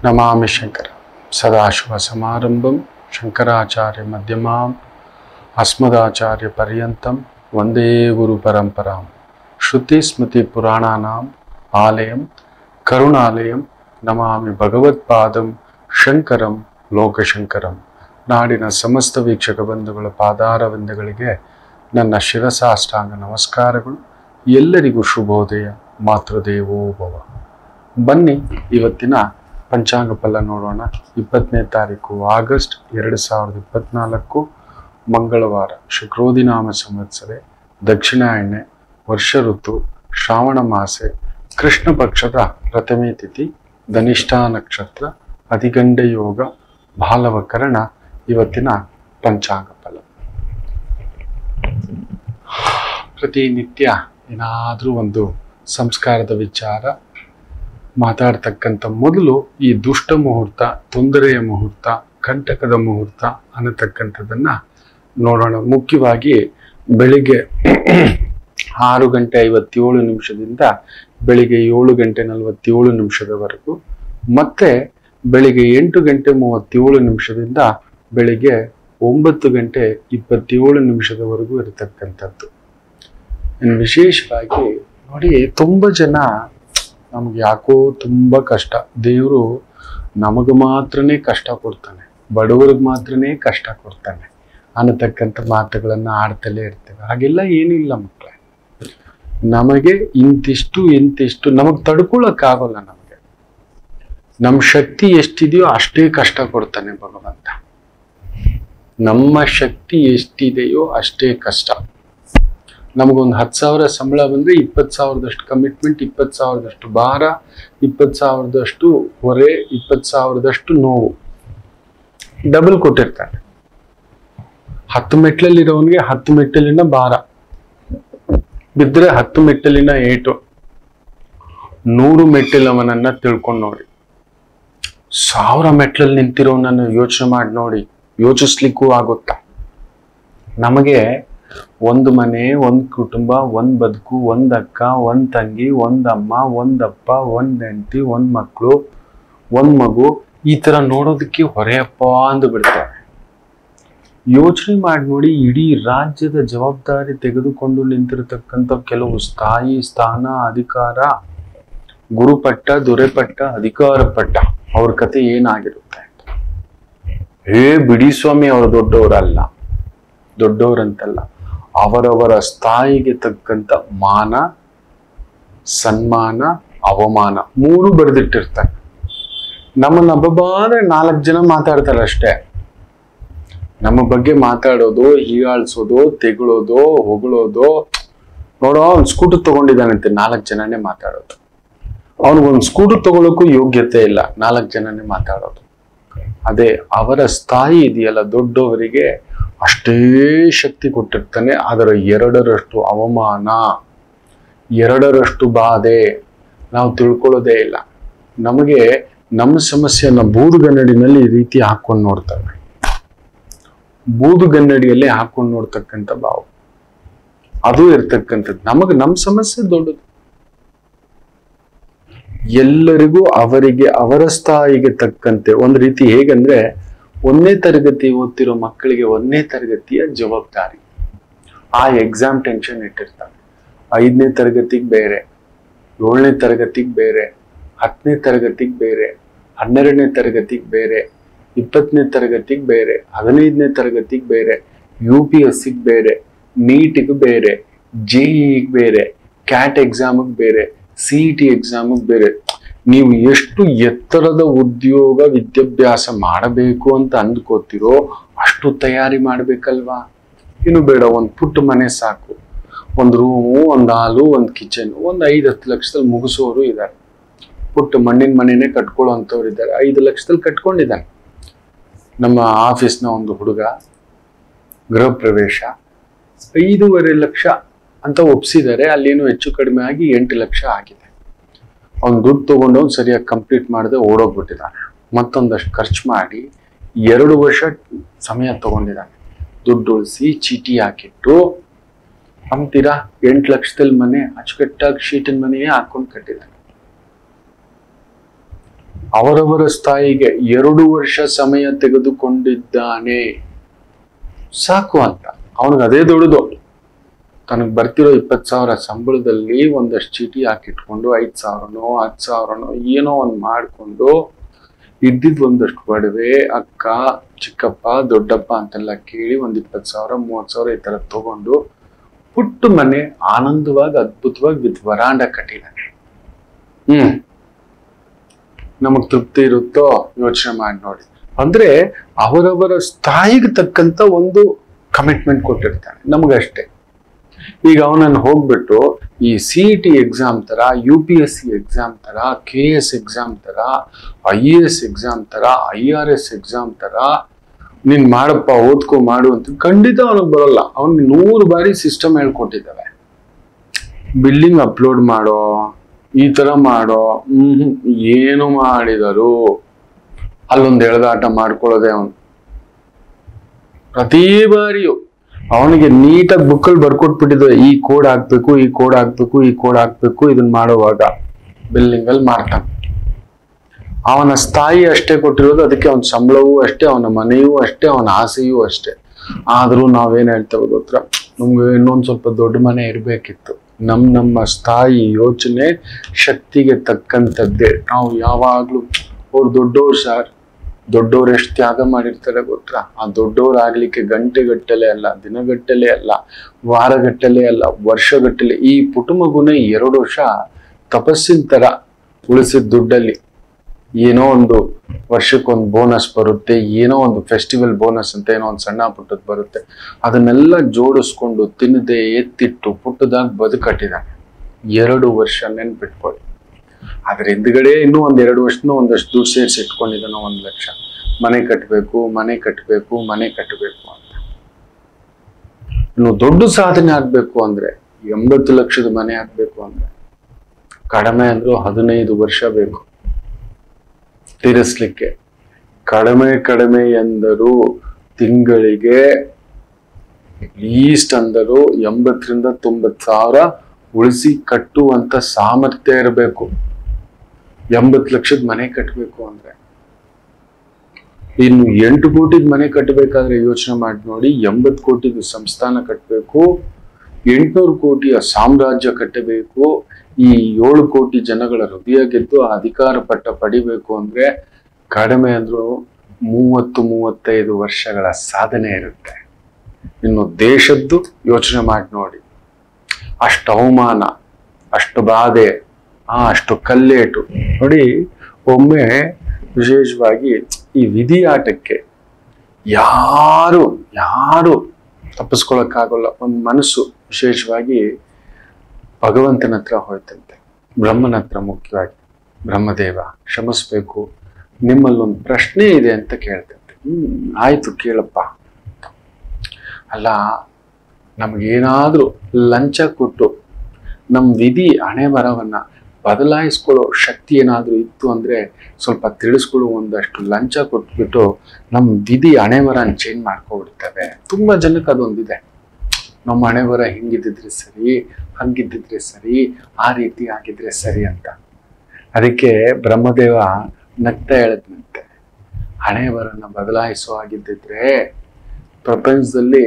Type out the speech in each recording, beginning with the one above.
ನಮಾಮಿ ಶಂಕರ ಸದಾಶಿವ ಸಮಾರಂಭಂ ಶಂಕರಾಚಾರ್ಯ ಮಧ್ಯಮಾಂ ಅಸ್ಮದಾಚಾರ್ಯ ಪರ್ಯಂತಂ ವಂದೇ ಗುರು ಪರಂಪರಾಂ ಶ್ರುತಿ ಸ್ಮೃತಿ ಪುರಾಣಾನಾಂ ಆಲಯಂ ಕರುಣಾಲಯಂ ನಮಾಮಿ ಭಗವತ್ಪಾದಂ ಶಂಕರಂ ಲೋಕಶಂಕರಂ ನಾಡಿನ ಸಮಸ್ತ ವೀಕ್ಷಕ ಬಂಧುಗಳ ಪಾದಾರವಿಂದಗಳಿಗೆ ನನ್ನ ಶಿರಸಾಷ್ಟಾಂಗ ನಮಸ್ಕಾರಗಳು ಎಲ್ಲರಿಗೂ ಶುಭೋದಯ ಮಾತೃದೇವೋ ಭವ ಬನ್ನಿ ಇವತ್ತಿನ ಪಂಚಾಂಗ ಫಲ ನೋಡೋಣ ಇಪ್ಪತ್ತನೇ ತಾರೀಕು ಆಗಸ್ಟ್ ಎರಡು ಸಾವಿರದ ಇಪ್ಪತ್ನಾಲ್ಕು ಮಂಗಳವಾರ ಶುಕ್ರೋದಿನಾಮ ಸಂವತ್ಸರೆ ದಕ್ಷಿಣಾಯಣೆ ವರ್ಷ ಋತು ಶ್ರಾವಣ ಮಾಸೆ ಕೃಷ್ಣ ಪಕ್ಷದ ಪ್ರಥಮೆ ತಿಥಿ ಧನಿಷ್ಠಾ ನಕ್ಷತ್ರ ಅಧಿಗಂಡ ಯೋಗ ಬಾಲವಕರಣ ಇವತ್ತಿನ ಪಂಚಾಂಗ ಫಲ ಪ್ರತಿನಿತ್ಯ ಏನಾದರೂ ಒಂದು ಸಂಸ್ಕಾರದ ವಿಚಾರ ಮಾತಾಡ್ತಕ್ಕಂಥ ಮೊದಲು ಈ ದುಷ್ಟ ಮುಹೂರ್ತ ತೊಂದರೆಯ ಮುಹೂರ್ತ ಕಂಟಕದ ಮುಹೂರ್ತ ಅನ್ನತಕ್ಕಂಥದ್ದನ್ನ ನೋಡೋಣ ಮುಖ್ಯವಾಗಿ ಬೆಳಿಗ್ಗೆ ಆರು ಗಂಟೆ ಐವತ್ತೇಳು ನಿಮಿಷದಿಂದ ಬೆಳಿಗ್ಗೆ ಏಳು ಗಂಟೆ ನಲವತ್ತೇಳು ನಿಮಿಷದವರೆಗೂ ಮತ್ತೆ ಬೆಳಿಗ್ಗೆ ಎಂಟು ಗಂಟೆ ಮೂವತ್ತೇಳು ನಿಮಿಷದಿಂದ ಬೆಳಿಗ್ಗೆ ಒಂಬತ್ತು ಗಂಟೆ ಇಪ್ಪತ್ತೇಳು ನಿಮಿಷದವರೆಗೂ ಇರತಕ್ಕಂಥದ್ದು ಇನ್ನು ವಿಶೇಷವಾಗಿ ನೋಡಿ ತುಂಬ ಜನ ನಮ್ಗೆ ಯಾಕೋ ತುಂಬ ಕಷ್ಟ ದೇವರು ನಮಗೆ ಮಾತ್ರನೇ ಕಷ್ಟ ಕೊಡ್ತಾನೆ ಬಡವರಿಗೆ ಮಾತ್ರನೇ ಕಷ್ಟ ಕೊಡ್ತಾನೆ ಅನ್ನತಕ್ಕಂಥ ಮಾತುಗಳನ್ನ ಆಡ್ತಲೇ ಇರ್ತೇವೆ ಹಾಗೆಲ್ಲ ಏನಿಲ್ಲ ಮಕ್ಕಳೇ ನಮಗೆ ಇಂತಿಷ್ಟು ಇಂತಿಷ್ಟು ನಮಗೆ ತಡ್ಕೊಳಕ್ಕಾಗಲ್ಲ ನಮಗೆ ನಮ್ಮ ಶಕ್ತಿ ಎಷ್ಟಿದೆಯೋ ಅಷ್ಟೇ ಕಷ್ಟ ಕೊಡ್ತಾನೆ ಭಗವಂತ ನಮ್ಮ ಶಕ್ತಿ ಎಷ್ಟಿದೆಯೋ ಅಷ್ಟೇ ಕಷ್ಟ ನಮಗೊಂದು ಹತ್ತು ಸಾವಿರ ಸಂಬಳ ಬಂದ್ರೆ ಇಪ್ಪತ್ತು ಸಾವಿರದಷ್ಟು ಕಮಿಟ್ಮೆಂಟ್ ಇಪ್ಪತ್ತು ಸಾವಿರದಷ್ಟು ಭಾರ ಇಪ್ಪತ್ತು ಸಾವಿರದಷ್ಟು ಹೊರೆ ಇಪ್ಪತ್ತು ಸಾವಿರದಷ್ಟು ನೋವು ಡಬಲ್ ಕೊಟ್ಟಿರ್ತಾನೆ ಹತ್ತು ಮೆಟ್ಲಲ್ಲಿರೋವನಿಗೆ ಹತ್ತು ಮೆಟ್ಟಲಿನ ಭಾರ ಬಿದ್ದರೆ ಹತ್ತು ಮೆಟ್ಟಲಿನ ಏಟು ನೂರು ಮೆಟ್ಟಿಲವನನ್ನ ತಿಳ್ಕೊಂಡು ನೋಡಿ ಸಾವಿರ ಮೆಟ್ಲಲ್ಲಿ ನಿಂತಿರೋನನ್ನು ಯೋಚನೆ ಮಾಡಿ ನೋಡಿ ಯೋಚಿಸ್ಲಿಕ್ಕೂ ಆಗುತ್ತಾ ನಮಗೆ ಒಂದು ಮನೆ ಒಂದು ಕುಟುಂಬ ಒಂದು ಬದುಕು ಒಂದು ಅಕ್ಕ ಒಂದು ತಂಗಿ ಒಂದು ಅಮ್ಮ ಒಂದಪ್ಪ ಒಂದು ಹೆಂಡತಿ ಒಂದು ಮಕ್ಕಳು ಒಂದು ಮಗು ಈ ಥರ ನೋಡೋದಕ್ಕೆ ಹೊರೆಯಪ್ಪ ಅಂದು ಬಿಡ್ತಾರೆ ಯೋಚನೆ ಮಾಡಿ ನೋಡಿ ಇಡೀ ರಾಜ್ಯದ ಜವಾಬ್ದಾರಿ ತೆಗೆದುಕೊಂಡು ನಿಂತಿರತಕ್ಕಂಥ ಕೆಲವು ಸ್ಥಾಯಿ ಸ್ಥಾನ ಅಧಿಕಾರ ಗುರುಪಟ್ಟ ದೊರೆಪಟ್ಟ ಅಧಿಕಾರ ಪಟ್ಟ ಅವ್ರ ಕತೆ ಏನಾಗಿರುತ್ತೆ ಹೇ ಬಿಡಿ ಸ್ವಾಮಿ ಅವರು ದೊಡ್ಡವರಲ್ಲ ದೊಡ್ಡವರಂತಲ್ಲ ಅವರವರ ಸ್ಥಾಯಿಗೆ ತಕ್ಕಂತ ಮಾನ ಸನ್ಮಾನ ಅವಮಾನ ಮೂರು ಬರೆದಿಟ್ಟಿರ್ತಾರೆ ನಮ್ಮನ್ನ ಹಬ್ಬಬಾದ್ರೆ ನಾಲ್ಕು ಜನ ಮಾತಾಡ್ತಾರೆ ಅಷ್ಟೇ ನಮ್ಮ ಬಗ್ಗೆ ಮಾತಾಡೋದು ಹೀಗಾಳ್ಸೋದು ತೆಗಳೋದು ಹೊಗಳೋದು ನೋಡೋ ಅವ್ನು ಸ್ಕೂಟರ್ ತಗೊಂಡಿದ್ದಾನಂತೆ ನಾಲ್ಕು ಜನನೇ ಮಾತಾಡೋದು ಅವ್ನಿಗೊಂದು ಸ್ಕೂಟರ್ ತಗೊಳಕ್ಕೂ ಯೋಗ್ಯತೆ ಇಲ್ಲ ನಾಲ್ಕು ಜನನೇ ಮಾತಾಡೋದು ಅದೇ ಅವರ ಸ್ಥಾಯಿ ಇದೆಯಲ್ಲ ದೊಡ್ಡವರಿಗೆ ಅಷ್ಟೇ ಶಕ್ತಿ ಕೊಟ್ಟಿರ್ತಾನೆ ಅದರ ಎರಡರಷ್ಟು ಅವಮಾನ ಎರಡರಷ್ಟು ಬಾಧೆ ನಾವು ತಿಳ್ಕೊಳ್ಳೋದೇ ಇಲ್ಲ ನಮಗೆ ನಮ್ಮ ಸಮಸ್ಯೆಯನ್ನ ಬೂದುಗನ್ನಡಿನಲ್ಲಿ ಈ ರೀತಿ ಹಾಕೊಂಡು ನೋಡ್ತವೆ ಬೂದುಗನ್ನಡಿಯಲ್ಲೇ ಹಾಕೊಂಡು ನೋಡ್ತಕ್ಕಂಥ ಭಾವ ಅದು ಇರ್ತಕ್ಕಂಥದ್ದು ನಮಗೆ ನಮ್ಮ ಸಮಸ್ಯೆ ದೊಡ್ಡದು ಎಲ್ಲರಿಗೂ ಅವರಿಗೆ ಅವರ ಸ್ಥಾಯಿಗೆ ತಕ್ಕಂತೆ ಒಂದು ರೀತಿ ಹೇಗಂದ್ರೆ ಒಂದನೇ ತರಗತಿ ಓದ್ತಿರೋ ಮಕ್ಕಳಿಗೆ ಒಂದನೇ ತರಗತಿಯ ಜವಾಬ್ದಾರಿ ಆ ಎಕ್ಸಾಮ್ ಟೆನ್ಷನ್ ಇಟ್ಟಿರ್ತಾರೆ ಐದನೇ ತರಗತಿಗೆ ಬೇರೆ ಏಳನೇ ತರಗತಿಗೆ ಬೇರೆ ಹತ್ತನೇ ತರಗತಿಗೆ ಬೇರೆ ಹನ್ನೆರಡನೇ ತರಗತಿಗೆ ಬೇರೆ ಇಪ್ಪತ್ತನೇ ತರಗತಿಗೆ ಬೇರೆ ಹದಿನೈದನೇ ತರಗತಿಗೆ ಬೇರೆ ಯು ಪಿ ಎಸ್ ಸಿಗೆ ಬೇರೆ ನೀಟಿಗೆ ಬೇರೆ ಜೆಇಗೆ ಬೇರೆ ಕ್ಯಾಟ್ ಎಕ್ಸಾಮಿಗೆ ಬೇರೆ ಸಿ ಇ ಟಿ ಎಕ್ಸಾಮಿಗೆ ಬೇರೆ ನೀವು ಎಷ್ಟು ಎತ್ತರದ ಉದ್ಯೋಗ ವಿದ್ಯಾಭ್ಯಾಸ ಮಾಡಬೇಕು ಅಂತ ಅಂದ್ಕೋತಿರೋ ಅಷ್ಟು ತಯಾರಿ ಮಾಡ್ಬೇಕಲ್ವಾ ಇನ್ನು ಬೇಡ ಒಂದು ಪುಟ್ಟ ಮನೆ ಸಾಕು ಒಂದು ರೂಮು ಒಂದು ಹಾಲು ಒಂದು ಕಿಚನ್ ಒಂದು ಐದು ಹತ್ತು ಲಕ್ಷದಲ್ಲಿ ಮುಗಿಸೋರು ಇದ್ದಾರೆ ಪುಟ್ಟ ಮಣ್ಣಿನ ಮನೆನೇ ಕಟ್ಕೊಳ್ಳೋ ಅಂಥವ್ರು ಇದ್ದಾರೆ ಐದು ಲಕ್ಷದಲ್ಲಿ ಕಟ್ಕೊಂಡಿದ್ದಾನೆ ನಮ್ಮ ಆಫೀಸ್ನ ಒಂದು ಹುಡುಗ ಗೃಹ ಪ್ರವೇಶ ಐದೂವರೆ ಲಕ್ಷ ಅಂತ ಒಪ್ಸಿದ್ದಾರೆ ಅಲ್ಲೇನು ಹೆಚ್ಚು ಕಡಿಮೆ ಆಗಿ ಎಂಟು ಲಕ್ಷ ಆಗಿದೆ ಅವ್ನು ದುಡ್ಡು ತಗೊಂಡು ಅವ್ನು ಸರಿಯಾಗಿ ಕಂಪ್ಲೀಟ್ ಮಾಡದೆ ಓಡೋಗ್ಬಿಟ್ಟಿದ್ದಾನೆ ಮತ್ತೊಂದಷ್ಟು ಖರ್ಚು ಮಾಡಿ ಎರಡು ವರ್ಷ ಸಮಯ ತಗೊಂಡಿದ್ದಾನೆ ದುಡ್ಡು ಉಳಿಸಿ ಚೀಟಿ ಹಾಕಿಟ್ಟು ಅಂತೀರಾ ಎಂಟು ಲಕ್ಷದಲ್ಲಿ ಮನೆ ಅಚ್ಚುಕಟ್ಟಾಗಿ ಶೀಟಿನ ಮನೆಯೇ ಹಾಕೊಂಡು ಕಟ್ಟಿದ್ದಾನೆ ಅವರವರ ಸ್ಥಾಯಿಗೆ ಎರಡು ವರ್ಷ ಸಮಯ ತೆಗೆದುಕೊಂಡಿದ್ದಾನೆ ಸಾಕು ಅಂತ ಅವನಿಗೆ ಅದೇ ದೊಡ್ಡದು ತನಗೆ ಬರ್ತಿರೋ ಇಪ್ಪತ್ತು ಸಾವಿರ ಸಂಬಳದಲ್ಲಿ ಒಂದಷ್ಟು ಚೀಟಿ ಹಾಕಿಟ್ಕೊಂಡು ಐದು ಸಾವಿರನೋ ಹತ್ತು ಸಾವಿರನೋ ಏನೋ ಒಂದು ಮಾಡಿಕೊಂಡು ಇದ್ದಿದ್ದು ಒಂದಷ್ಟು ಒಡವೆ ಅಕ್ಕ ಚಿಕ್ಕಪ್ಪ ದೊಡ್ಡಪ್ಪ ಅಂತೆಲ್ಲ ಕೇಳಿ ಒಂದ್ ಇಪ್ಪತ್ತು ಸಾವಿರ ಮೂವತ್ತು ಸಾವಿರ ಈ ತರ ತಗೊಂಡು ಪುಟ್ಟ ಮನೆ ಆನಂದವಾಗಿ ಅದ್ಭುತವಾಗಿ ವಿತ್ ವರಾಂಡ ಕಟ್ಟಿದ್ದಾನೆ ಹ್ಮ್ ನಮಗ್ ತೃಪ್ತಿ ಇರುತ್ತೋ ಯೋಚನೆ ಮಾಡಿ ನೋಡಿ ಅಂದ್ರೆ ಅವರವರ ಸ್ಥಾಯಿಗೆ ತಕ್ಕಂತ ಒಂದು ಕಮಿಟ್ಮೆಂಟ್ ಕೊಟ್ಟಿರ್ತಾನೆ ನಮಗಷ್ಟೇ ಈಗ ಅವನನ್ನು ಹೋಗ್ಬಿಟ್ಟು ಈ ಸಿ ಇ ಟಿ ಎಕ್ಸಾಮ್ ತರ U P S C exam ತರ ಕೆ ಎಸ್ ಎಕ್ಸಾಮ್ ತರ ಐ ಎ ಎಸ್ ಎಕ್ಸಾಮ್ ತರ ಐ ಆರ್ ಎಸ್ ಎಕ್ಸಾಮ್ ತರ ನೀನ್ ಮಾಡಪ್ಪ ಓದ್ಕೊ ಮಾಡು ಅಂತ ಖಂಡಿತ ಅವನಿಗೆ ಬರಲ್ಲ ಅವ್ನಿಗೆ ನೂರು ಬಾರಿ ಸಿಸ್ಟಮ್ ಹೇಳ್ಕೊಟ್ಟಿದ್ದಾವೆ ಬಿಲ್ಲಿಂಗ್ ಅಪ್ಲೋಡ್ ಮಾಡೋ ಈ ತರ ಮಾಡೋ ಹ್ಮ್ ಏನು ಮಾಡಿದರು ಅಲ್ಲೊಂದು ಎಳೆದಾಟ ಮಾಡ್ಕೊಳ್ಳೋದೆ ಅವನು ಪ್ರತಿ ಬಾರಿಯೂ ಅವನಿಗೆ ನೀಟಾಗಿ ಬುಕ್ಕಲ್ಲಿ ಬರ್ಕೊಟ್ಬಿಟ್ಟಿದ್ದೆ ಈ ಕೋಡ್ ಹಾಕ್ಬೇಕು ಈ ಕೋಡ್ ಹಾಕ್ಬೇಕು ಈ ಕೋಡ್ ಹಾಕ್ಬೇಕು ಇದನ್ನ ಮಾಡುವಾಗ ಬಿಲ್ಲಿಂಗ್ ಅಲ್ಲಿ ಮಾಡ್ತಾನೆ ಅವನ ಸ್ಥಾಯಿ ಅಷ್ಟೇ ಕೊಟ್ಟಿರೋದು ಅದಕ್ಕೆ ಅವನ ಸಂಬಳವೂ ಅಷ್ಟೇ ಅವನ ಮನೆಯೂ ಅಷ್ಟೇ ಅವನ ಆಸೆಯೂ ಅಷ್ಟೇ ಆದ್ರೂ ನಾವೇನ್ ಹೇಳ್ತೇವೆ ಗೊತ್ತಾ ನಮ್ಗೆ ಇನ್ನೊಂದ್ ಸ್ವಲ್ಪ ದೊಡ್ಡ ಮನೆ ಇರ್ಬೇಕಿತ್ತು ನಮ್ ನಮ್ಮ ಸ್ಥಾಯಿ ಯೋಚನೆ ಶಕ್ತಿಗೆ ತಕ್ಕಂಥದ್ದೇ ನಾವು ಯಾವಾಗ್ಲೂ ಅವ್ರು ದೊಡ್ಡವ್ರು ಸರ್ ದೊಡ್ಡವ್ರು ಎಷ್ಟು ತ್ಯಾಗ ಮಾಡಿರ್ತಾರೆ ಗೊತ್ತಾ ಆ ದೊಡ್ಡವ್ರು ಆಗ್ಲಿಕ್ಕೆ ಗಂಟೆಗಟ್ಟಲೆ ಅಲ್ಲ ದಿನಗಟ್ಟಲೆ ಅಲ್ಲ ವಾರಗಟ್ಟಲೆ ಅಲ್ಲ ವರ್ಷಗಟ್ಟಲೆ ಈ ಪುಟ್ಟ ಮಗುನೇ ಎರಡು ವರ್ಷ ತಪಸ್ಸಿನ ತರ ಉಳಿಸಿದ ದುಡ್ಡಲ್ಲಿ ಏನೋ ಒಂದು ವರ್ಷಕ್ಕೊಂದು ಬೋನಸ್ ಬರುತ್ತೆ ಏನೋ ಒಂದು ಫೆಸ್ಟಿವಲ್ ಬೋನಸ್ ಅಂತ ಏನೋ ಒಂದು ಸಣ್ಣ ಪುಟ್ಟದ್ ಬರುತ್ತೆ ಅದನ್ನೆಲ್ಲ ಜೋಡಿಸ್ಕೊಂಡು ತಿನ್ನದೆ ಎತ್ತಿಟ್ಟು ಪುಟ್ಟದಾಗಿ ಬದುಕಟ್ಟಿದ್ದಾನೆ ಎರಡು ವರ್ಷ ನೆನ್ಪಿಟ್ಕೊಳ್ಳಿ ಅದ್ರ ಹಿಂದ್ಗಡೆ ಇನ್ನೂ ಒಂದ್ ಎರಡು ವರ್ಷನೂ ಒಂದಷ್ಟು ದುಡ್ಡು ಸೇರಿಸಿ ಇಟ್ಕೊಂಡಿದ್ದಾನೋ ಒಂದ್ ಲಕ್ಷ ಮನೆ ಕಟ್ಟಬೇಕು ಮನೆ ಕಟ್ಟಬೇಕು ಮನೆ ಕಟ್ಟಬೇಕು ಅಂತ ಇನ್ನು ದೊಡ್ಡ ಸಾಧನೆ ಆಗ್ಬೇಕು ಅಂದ್ರೆ ಎಂಬತ್ತು ಲಕ್ಷದ ಮನೆ ಆಗ್ಬೇಕು ಅಂದ್ರೆ ಕಡಿಮೆ ಅಂದ್ರೂ ಹದಿನೈದು ವರ್ಷ ಬೇಕು ತೀರಿಸ್ಲಿಕ್ಕೆ ಕಡಿಮೆ ಕಡಿಮೆ ಎಂದರು ತಿಂಗಳಿಗೆ ಲೀಸ್ಟ್ ಅಂದರು ಎಂಬತ್ತರಿಂದ ತೊಂಬತ್ ಸಾವಿರ ಉಳಿಸಿ ಕಟ್ಟುವಂತ ಸಾಮರ್ಥ್ಯ ಇರಬೇಕು ಎಂಬತ್ತು ಲಕ್ಷದ ಮನೆ ಕಟ್ಟಬೇಕು ಅಂದ್ರೆ ಇನ್ನು ಎಂಟು ಕೋಟಿದ್ ಮನೆ ಕಟ್ಟಬೇಕಾದ್ರೆ ಯೋಚನೆ ಮಾಡಿ ನೋಡಿ ಎಂಬತ್ತು ಕೋಟಿದು ಸಂಸ್ಥಾನ ಕಟ್ಟಬೇಕು ಎಂಟ್ನೂರು ಕೋಟಿಯ ಸಾಮ್ರಾಜ್ಯ ಕಟ್ಟಬೇಕು ಈ ಏಳು ಕೋಟಿ ಜನಗಳ ಹೃದಯ ಗೆದ್ದು ಆ ಅಧಿಕಾರ ಪಟ್ಟ ಪಡಿಬೇಕು ಅಂದ್ರೆ ಕಡಿಮೆ ಅಂದ್ರೂ ಮೂವತ್ತು ಮೂವತ್ತೈದು ವರ್ಷಗಳ ಸಾಧನೆ ಇರುತ್ತೆ ಇನ್ನು ದೇಶದ್ದು ಯೋಚನೆ ಮಾಡಿ ನೋಡಿ ಅಷ್ಟು ಅವಮಾನ ಅಷ್ಟು ಬಾಧೆ ಆ ಅಷ್ಟು ಕಲ್ಲೇಟು ನೋಡಿ ಒಮ್ಮೆ ವಿಶೇಷವಾಗಿ ಈ ವಿಧಿ ಆಟಕ್ಕೆ ಯಾರು ಯಾರು ತಪ್ಪಿಸ್ಕೊಳಕ್ಕಾಗಲ್ಲ ಒಂದು ಮನಸ್ಸು ವಿಶೇಷವಾಗಿ ಭಗವಂತನ ಹತ್ರ ಹೋಯ್ತಂತೆ ಬ್ರಹ್ಮನ ಹತ್ರ ಮುಖ್ಯವಾಗಿ ಬ್ರಹ್ಮದೇವ ಕ್ಷಮಿಸ್ಬೇಕು ನಿಮ್ಮಲ್ಲೊಂದು ಪ್ರಶ್ನೆ ಇದೆ ಅಂತ ಕೇಳ್ತಂತೆ ಹ್ಮ್ ಆಯ್ತು ಕೇಳಪ್ಪ ಅಲ್ಲ ನಮ್ಗೇನಾದ್ರೂ ಲಂಚ ಕೊಟ್ಟು ನಮ್ಮ ವಿಧಿ ಹಣೆ ಬರವನ್ನ ಬದಲಾಯಿಸ್ಕೊಳ್ಳೋ ಶಕ್ತಿ ಏನಾದ್ರೂ ಇತ್ತು ಅಂದ್ರೆ ಸ್ವಲ್ಪ ತಿಳಿಸ್ಕೊಳ್ಳೋ ಒಂದಷ್ಟು ಲಂಚ ಕೊಟ್ಬಿಟ್ಟು ನಮ್ಮ ವಿಧಿ ಹಣೆ ಬರನ ಚೇಂಜ್ ಮಾಡ್ಕೊಬಿಡ್ತವೆ ತುಂಬಾ ಜನಕ್ಕೆ ಅದೊಂದಿದೆ ನಮ್ಮ ಹಣೆ ಬರ ಹಿಂಗಿದ್ದಿದ್ರೆ ಸರಿ ಹಂಗಿದ್ದಿದ್ರೆ ಸರಿ ಆ ರೀತಿ ಆಗಿದ್ರೆ ಸರಿ ಅಂತ ಅದಕ್ಕೆ ಬ್ರಹ್ಮದೇವ ನಗ್ತಾ ಹೇಳದ್ನಂತೆ ಹಣೆ ಬರನ ಬದಲಾಯಿಸೋ ಆಗಿದ್ದಿದ್ರೆ ಪ್ರಪಂಚದಲ್ಲಿ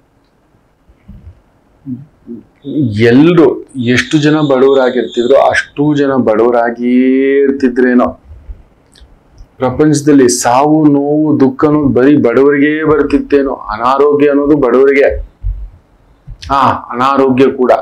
ಎಲ್ರು ಎಷ್ಟು ಜನ ಬಡವರಾಗಿರ್ತಿದ್ರು ಅಷ್ಟು ಜನ ಬಡವರಾಗಿಯೇ ಇರ್ತಿದ್ರೇನೋ ಪ್ರಪಂಚದಲ್ಲಿ ಸಾವು ನೋವು ದುಃಖ ಅನ್ನೋದು ಬರೀ ಬಡವರಿಗೇ ಬರ್ತಿತ್ತೇನೋ ಅನಾರೋಗ್ಯ ಅನ್ನೋದು ಬಡವರಿಗೆ ಹಾ ಅನಾರೋಗ್ಯ ಕೂಡ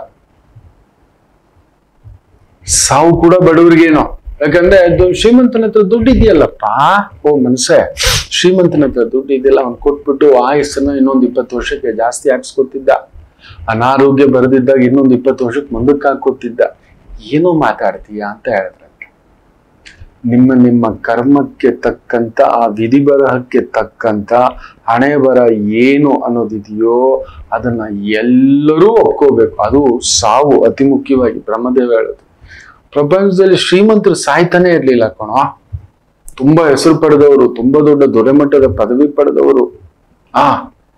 ಸಾವು ಕೂಡ ಬಡವರಿಗೇನೋ ಯಾಕಂದ್ರೆ ಅದು ಶ್ರೀಮಂತನ ಹತ್ರ ದುಡ್ಡು ಇದೆಯಲ್ಲಪ್ಪ ಓ ಮನಸ್ಸೆ ಶ್ರೀಮಂತನ ಹತ್ರ ದುಡ್ಡು ಇದೆಯಲ್ಲ ಅವ್ನು ಕೊಟ್ಬಿಟ್ಟು ಆಯಸ್ಸನ್ನ ಇನ್ನೊಂದು ಇಪ್ಪತ್ತು ವರ್ಷಕ್ಕೆ ಜಾಸ್ತಿ ಹಾಕ್ಸ್ಕೊತಿದ್ದ ಅನಾರೋಗ್ಯ ಬರೆದಿದ್ದಾಗ ಇನ್ನೊಂದು ಇಪ್ಪತ್ತು ವರ್ಷಕ್ಕೆ ಮುಂದಕ್ಕೆ ಹಾಕೋತಿದ್ದ ಏನೋ ಮಾತಾಡ್ತೀಯ ಅಂತ ಹೇಳಿದ್ರಂತೆ ನಿಮ್ಮ ನಿಮ್ಮ ಕರ್ಮಕ್ಕೆ ತಕ್ಕಂತ ಆ ವಿಧಿ ಬರಹಕ್ಕೆ ತಕ್ಕಂತ ಹಣೆ ಬರ ಏನು ಅನ್ನೋದಿದೆಯೋ ಅದನ್ನ ಎಲ್ಲರೂ ಒಪ್ಕೋಬೇಕು ಅದು ಸಾವು ಅತಿ ಮುಖ್ಯವಾಗಿ ಬ್ರಹ್ಮದೇವ ಹೇಳೋದು ಪ್ರಪಂಚದಲ್ಲಿ ಶ್ರೀಮಂತರು ಸಾಯ್ತಾನೆ ಇರ್ಲಿಲ್ಲ ಕಣೋ ತುಂಬಾ ಹೆಸರು ಪಡೆದವರು ತುಂಬಾ ದೊಡ್ಡ ದೊರೆಮಟ್ಟದ ಪದವಿ ಪಡೆದವರು ಆ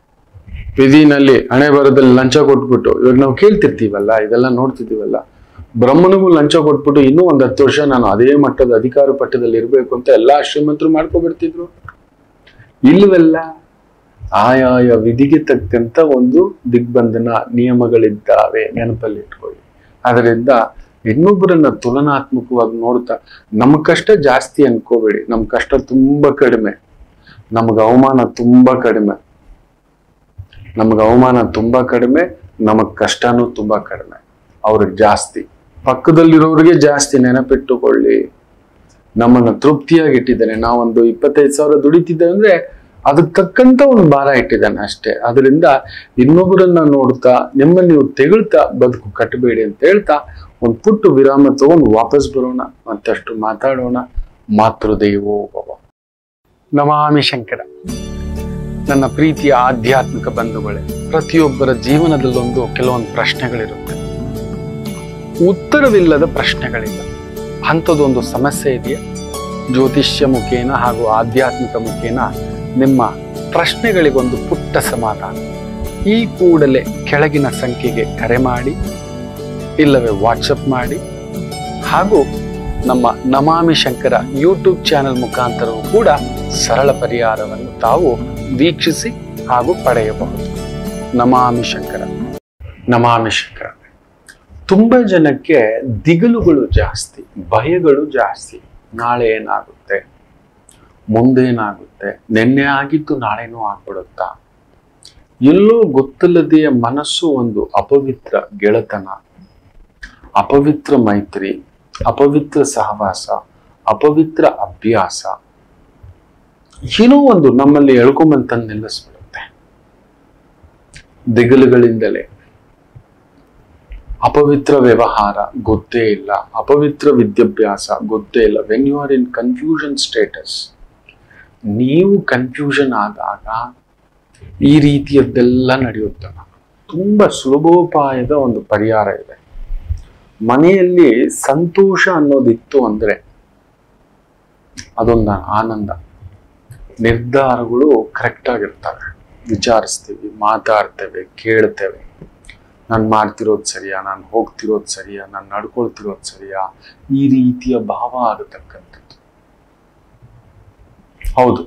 ವಿಧಿನಲ್ಲಿ ಹಣೆ ಬರದಲ್ಲಿ ಲಂಚ ಕೊಟ್ಬಿಟ್ಟು ಇವಾಗ ನಾವು ಕೇಳ್ತಿರ್ತೀವಲ್ಲ ಇದೆಲ್ಲ ನೋಡ್ತಿದ್ದೀವಲ್ಲ ಬ್ರಹ್ಮನಿಗೂ ಲಂಚ ಕೊಟ್ಬಿಟ್ಟು ಇನ್ನೂ ಒಂದ್ ಹತ್ತು ವರ್ಷ ನಾನು ಅದೇ ಮಟ್ಟದ ಅಧಿಕಾರ ಪಟ್ಟದಲ್ಲಿ ಇರಬೇಕು ಅಂತ ಎಲ್ಲಾ ಶ್ರೀಮಂತರು ಮಾಡ್ಕೊಬಿಡ್ತಿದ್ರು ಇಲ್ವೆಲ್ಲ ಆಯಾಯ ವಿಧಿಗೆ ತಕ್ಕಂತ ಒಂದು ದಿಗ್ಬಂಧನ ನಿಯಮಗಳಿದ್ದಾವೆ ನೆನಪಲ್ಲಿ ಇಟ್ಕೊಳ್ಳಿ ಅದರಿಂದ ಇನ್ನೊಬ್ಬರನ್ನ ತುಲನಾತ್ಮಕವಾಗಿ ನೋಡ್ತಾ ನಮ್ ಕಷ್ಟ ಜಾಸ್ತಿ ಅನ್ಕೋಬೇಡಿ ನಮ್ ಕಷ್ಟ ತುಂಬಾ ಕಡಿಮೆ ನಮ್ಗೆ ಅವಮಾನ ತುಂಬಾ ಕಡಿಮೆ ನಮ್ಗೆ ಅವಮಾನ ತುಂಬಾ ಕಡಿಮೆ ನಮಗ್ ಕಷ್ಟನೂ ತುಂಬಾ ಕಡಿಮೆ ಅವ್ರಿಗೆ ಜಾಸ್ತಿ ಪಕ್ಕದಲ್ಲಿರೋರಿಗೆ ಜಾಸ್ತಿ ನೆನಪಿಟ್ಟುಕೊಳ್ಳಿ ನಮ್ಮನ್ನ ತೃಪ್ತಿಯಾಗಿ ಇಟ್ಟಿದ್ದಾನೆ ನಾವೊಂದು ಇಪ್ಪತ್ತೈದು ಸಾವಿರ ದುಡಿತಿದ್ದೇವೆ ಅಂದ್ರೆ ಅದಕ್ಕೆ ತಕ್ಕಂತ ಒಂದು ಭಾರ ಇಟ್ಟಿದ್ದಾನೆ ಅಷ್ಟೇ ಅದರಿಂದ ಇನ್ನೊಬ್ಬರನ್ನ ನೋಡ್ತಾ ನಿಮ್ಮನ್ನ ನೀವು ತೆಗಳ್ತಾ ಬದುಕು ಕಟ್ಟಬೇಡಿ ಅಂತ ಹೇಳ್ತಾ ಒಂದು ಪುಟ್ಟು ವಿರಾಮ ತಗೊಂಡು ವಾಪಸ್ ಬರೋಣ ಮತ್ತಷ್ಟು ಮಾತಾಡೋಣ ಮಾತೃದೇವೋ ಭವ ನಮಾಮಿ ಶಂಕರ ನನ್ನ ಪ್ರೀತಿಯ ಆಧ್ಯಾತ್ಮಿಕ ಬಂಧುಗಳೇ ಪ್ರತಿಯೊಬ್ಬರ ಜೀವನದಲ್ಲೊಂದು ಕೆಲವೊಂದು ಪ್ರಶ್ನೆಗಳಿರುತ್ತೆ ಉತ್ತರವಿಲ್ಲದ ಪ್ರಶ್ನೆಗಳಿಲ್ಲ ಅಂಥದ್ದೊಂದು ಸಮಸ್ಯೆ ಇದೆಯಾ ಜ್ಯೋತಿಷ್ಯ ಮುಖೇನ ಹಾಗೂ ಆಧ್ಯಾತ್ಮಿಕ ಮುಖೇನ ನಿಮ್ಮ ಪ್ರಶ್ನೆಗಳಿಗೊಂದು ಪುಟ್ಟ ಸಮಾಧಾನ ಈ ಕೂಡಲೇ ಕೆಳಗಿನ ಸಂಖ್ಯೆಗೆ ಕರೆ ಮಾಡಿ ಇಲ್ಲವೇ ವಾಟ್ಸಪ್ ಮಾಡಿ ಹಾಗೂ ನಮ್ಮ ನಮಾಮಿ ಶಂಕರ ಯೂಟ್ಯೂಬ್ ಚಾನೆಲ್ ಮುಖಾಂತರವೂ ಕೂಡ ಸರಳ ಪರಿಹಾರವನ್ನು ತಾವು ವೀಕ್ಷಿಸಿ ಹಾಗೂ ಪಡೆಯಬಹುದು ನಮಾಮಿ ಶಂಕರ ನಮಾಮಿ ಶಂಕರ ತುಂಬಾ ಜನಕ್ಕೆ ದಿಗಲುಗಳು ಜಾಸ್ತಿ ಭಯಗಳು ಜಾಸ್ತಿ ನಾಳೆ ಏನಾಗುತ್ತೆ ಮುಂದೇನಾಗುತ್ತೆ ನಿನ್ನೆ ಆಗಿದ್ದು ನಾಳೆನೂ ಆಗ್ಬಿಡುತ್ತಾ ಎಲ್ಲೋ ಗೊತ್ತಿಲ್ಲದೆಯ ಮನಸ್ಸು ಒಂದು ಅಪವಿತ್ರ ಗೆಳೆತನ ಅಪವಿತ್ರ ಮೈತ್ರಿ ಅಪವಿತ್ರ ಸಹವಾಸ ಅಪವಿತ್ರ ಅಭ್ಯಾಸ ಏನೋ ಒಂದು ನಮ್ಮಲ್ಲಿ ಎಳ್ಕೊಂಬಂತಂದು ನಿಲ್ಲಿಸ್ಬಿಡುತ್ತೆ ದಿಗಲುಗಳಿಂದಲೇ ಅಪವಿತ್ರ ವ್ಯವಹಾರ ಗೊತ್ತೇ ಇಲ್ಲ ಅಪವಿತ್ರ ವಿದ್ಯಾಭ್ಯಾಸ ಗೊತ್ತೇ ಇಲ್ಲ when you are in confusion status ನೀವು ಕನ್ಫ್ಯೂಷನ್ ಆದಾಗ ಈ ರೀತಿಯದ್ದೆಲ್ಲ ನಡೆಯುತ್ತೆ ತುಂಬಾ ಸುಲಭೋಪಾಯದ ಒಂದು ಪರಿಹಾರ ಇದೆ ಮನೆಯಲ್ಲಿ ಸಂತೋಷ ಅನ್ನೋದಿತ್ತು ಅಂದ್ರೆ ಅದೊಂದು ಆನಂದ ನಿರ್ಧಾರಗಳು ಕರೆಕ್ಟ್ ಆಗಿರ್ತವೆ ವಿಚಾರಿಸ್ತೀವಿ ಮಾತಾಡ್ತೇವೆ ಕೇಳ್ತೇವೆ ನಾನು ಮಾಡ್ತಿರೋದು ಸರಿಯಾ ನಾನು ಹೋಗ್ತಿರೋದು ಸರಿಯಾ ನಾನು ನಡ್ಕೊಳ್ತಿರೋದು ಸರಿಯಾ ಈ ರೀತಿಯ ಭಾವ ಆಗತಕ್ಕಂಥದ್ದು ಹೌದು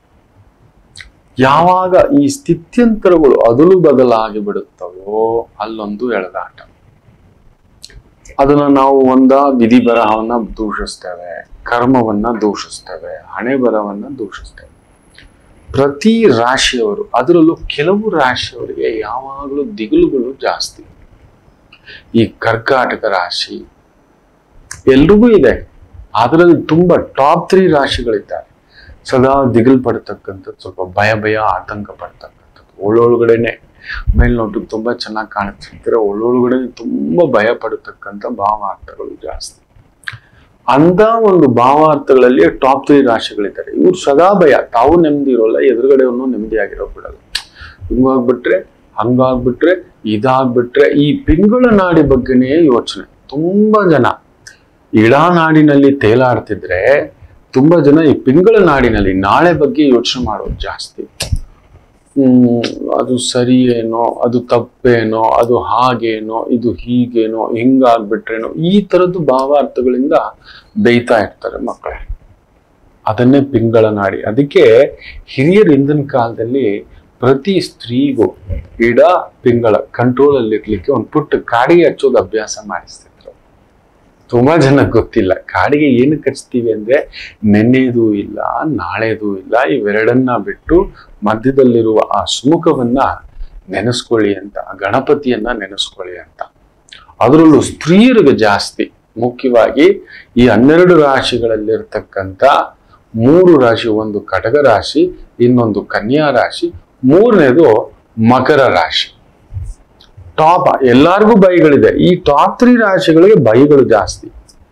ಯಾವಾಗ ಈ ಸ್ಥಿತ್ಯಂತರಗಳು ಅದಲು ಬದಲಾಗಿ ಬಿಡುತ್ತವೋ ಅಲ್ಲೊಂದು ಎಳೆದಾಟ ಅದನ್ನ ನಾವು ಒಂದ ವಿಧಿ ಬರಹವನ್ನ ದೂಷಿಸ್ತೇವೆ ಕರ್ಮವನ್ನ ದೂಷಿಸ್ತೇವೆ ಹಣೆ ಬರವನ್ನ ದೂಷಿಸ್ತೇವೆ ಪ್ರತಿ ರಾಶಿಯವರು ಅದರಲ್ಲೂ ಕೆಲವು ರಾಶಿಯವರಿಗೆ ಯಾವಾಗಲೂ ದಿಗುಲುಗಳು ಜಾಸ್ತಿ ಈ ಕರ್ಕಾಟಕ ರಾಶಿ ಎಲ್ರಿಗೂ ಇದೆ ಅದರಲ್ಲಿ ತುಂಬಾ ಟಾಪ್ ತ್ರೀ ರಾಶಿಗಳಿದ್ದಾರೆ ಸದಾ ದಿಗಿಲ್ ಪಡ್ತಕ್ಕಂಥದ್ದು ಸ್ವಲ್ಪ ಭಯ ಭಯ ಆತಂಕ ಪಡ್ತಕ್ಕಂಥದ್ದು ಒಳೊಳಗಡೆನೆ ಮೇಲ್ನೋಟಕ್ಕೆ ತುಂಬಾ ಚೆನ್ನಾಗಿ ಕಾಣಿಸ್ತಿರ್ತಾರೆ ಒಳೊಳಗಡೆ ತುಂಬಾ ಭಯ ಪಡತಕ್ಕಂಥ ಭಾವಾರ್ಥಗಳು ಜಾಸ್ತಿ ಅಂತ ಒಂದು ಭಾವಾರ್ಥಗಳಲ್ಲಿ ಟಾಪ್ ತ್ರೀ ರಾಶಿಗಳಿದ್ದಾರೆ ಇವ್ರು ಸದಾ ಭಯ ತಾವು ನೆಮ್ಮದಿ ಇರೋಲ್ಲ ಎದುರುಗಡೆಯನ್ನು ನೆಮ್ಮದಿಯಾಗಿರೋ ಬಿಡಲ್ಲ ಹಿಂಗಾಗ್ಬಿಟ್ರೆ ಹಂಗಾಗ್ಬಿಟ್ರೆ ಇದಾಗ್ಬಿಟ್ರೆ ಈ ಪಿಂಗಳ ನಾಡಿ ಬಗ್ಗೆನೇ ಯೋಚನೆ ತುಂಬಾ ಜನ ಇಡಾನಾಡಿನಲ್ಲಿ ತೇಲಾಡ್ತಿದ್ರೆ ತುಂಬಾ ಜನ ಈ ಪಿಂಗಳ ನಾಡಿನಲ್ಲಿ ನಾಳೆ ಬಗ್ಗೆ ಯೋಚನೆ ಮಾಡೋದು ಜಾಸ್ತಿ ಹ್ಮ್ ಅದು ಸರಿ ಏನೋ ಅದು ತಪ್ಪೇನೋ ಅದು ಹಾಗೇನೋ ಇದು ಹೀಗೇನೋ ಹಿಂಗಾಗ್ಬಿಟ್ರೇನೋ ಈ ತರದ್ದು ಭಾವಾರ್ಥಗಳಿಂದ ಬೇಯ್ತಾ ಇರ್ತಾರೆ ಮಕ್ಕಳೇ ಅದನ್ನೇ ಪಿಂಗಳ ನಾಡಿ ಅದಕ್ಕೆ ಹಿರಿಯರು ಹಿಂದಿನ ಕಾಲದಲ್ಲಿ ಪ್ರತಿ ಸ್ತ್ರೀಗೂ ಇಡ ಪಿಂಗಳ ಕಂಟ್ರೋಲ್ ಅಲ್ಲಿ ಇರ್ಲಿಕ್ಕೆ ಒಂದು ಪುಟ್ಟ ಕಾಡಿಗೆ ಹಚ್ಚೋದು ಅಭ್ಯಾಸ ಮಾಡಿಸ್ತಿದ್ರು ತುಂಬಾ ಜನಕ್ಕೆ ಗೊತ್ತಿಲ್ಲ ಕಾಡಿಗೆ ಏನಕ್ಕೆ ಹಚ್ತೀವಿ ಅಂದ್ರೆ ನೆನ್ನೆದು ಇಲ್ಲ ನಾಳೆದು ಇಲ್ಲ ಇವೆರಡನ್ನ ಬಿಟ್ಟು ಮಧ್ಯದಲ್ಲಿರುವ ಆ ಸುಮುಖವನ್ನ ನೆನೆಸ್ಕೊಳ್ಳಿ ಅಂತ ಆ ಗಣಪತಿಯನ್ನ ನೆನೆಸ್ಕೊಳ್ಳಿ ಅಂತ ಅದರಲ್ಲೂ ಸ್ತ್ರೀಯರಿಗೆ ಜಾಸ್ತಿ ಮುಖ್ಯವಾಗಿ ಈ ಹನ್ನೆರಡು ರಾಶಿಗಳಲ್ಲಿರ್ತಕ್ಕಂಥ ಮೂರು ರಾಶಿ ಒಂದು ಕಟಕ ರಾಶಿ ಇನ್ನೊಂದು ಕನ್ಯಾ ರಾಶಿ ಮೂರನೇದು ಮಕರ ರಾಶಿ ಟಾಪ್ ಎಲ್ಲಾರ್ಗೂ ಬೈಗಳಿದೆ ಈ ಟಾಪ್ ತ್ರೀ ರಾಶಿಗಳಿಗೆ ಬೈಗಳು ಜಾಸ್ತಿ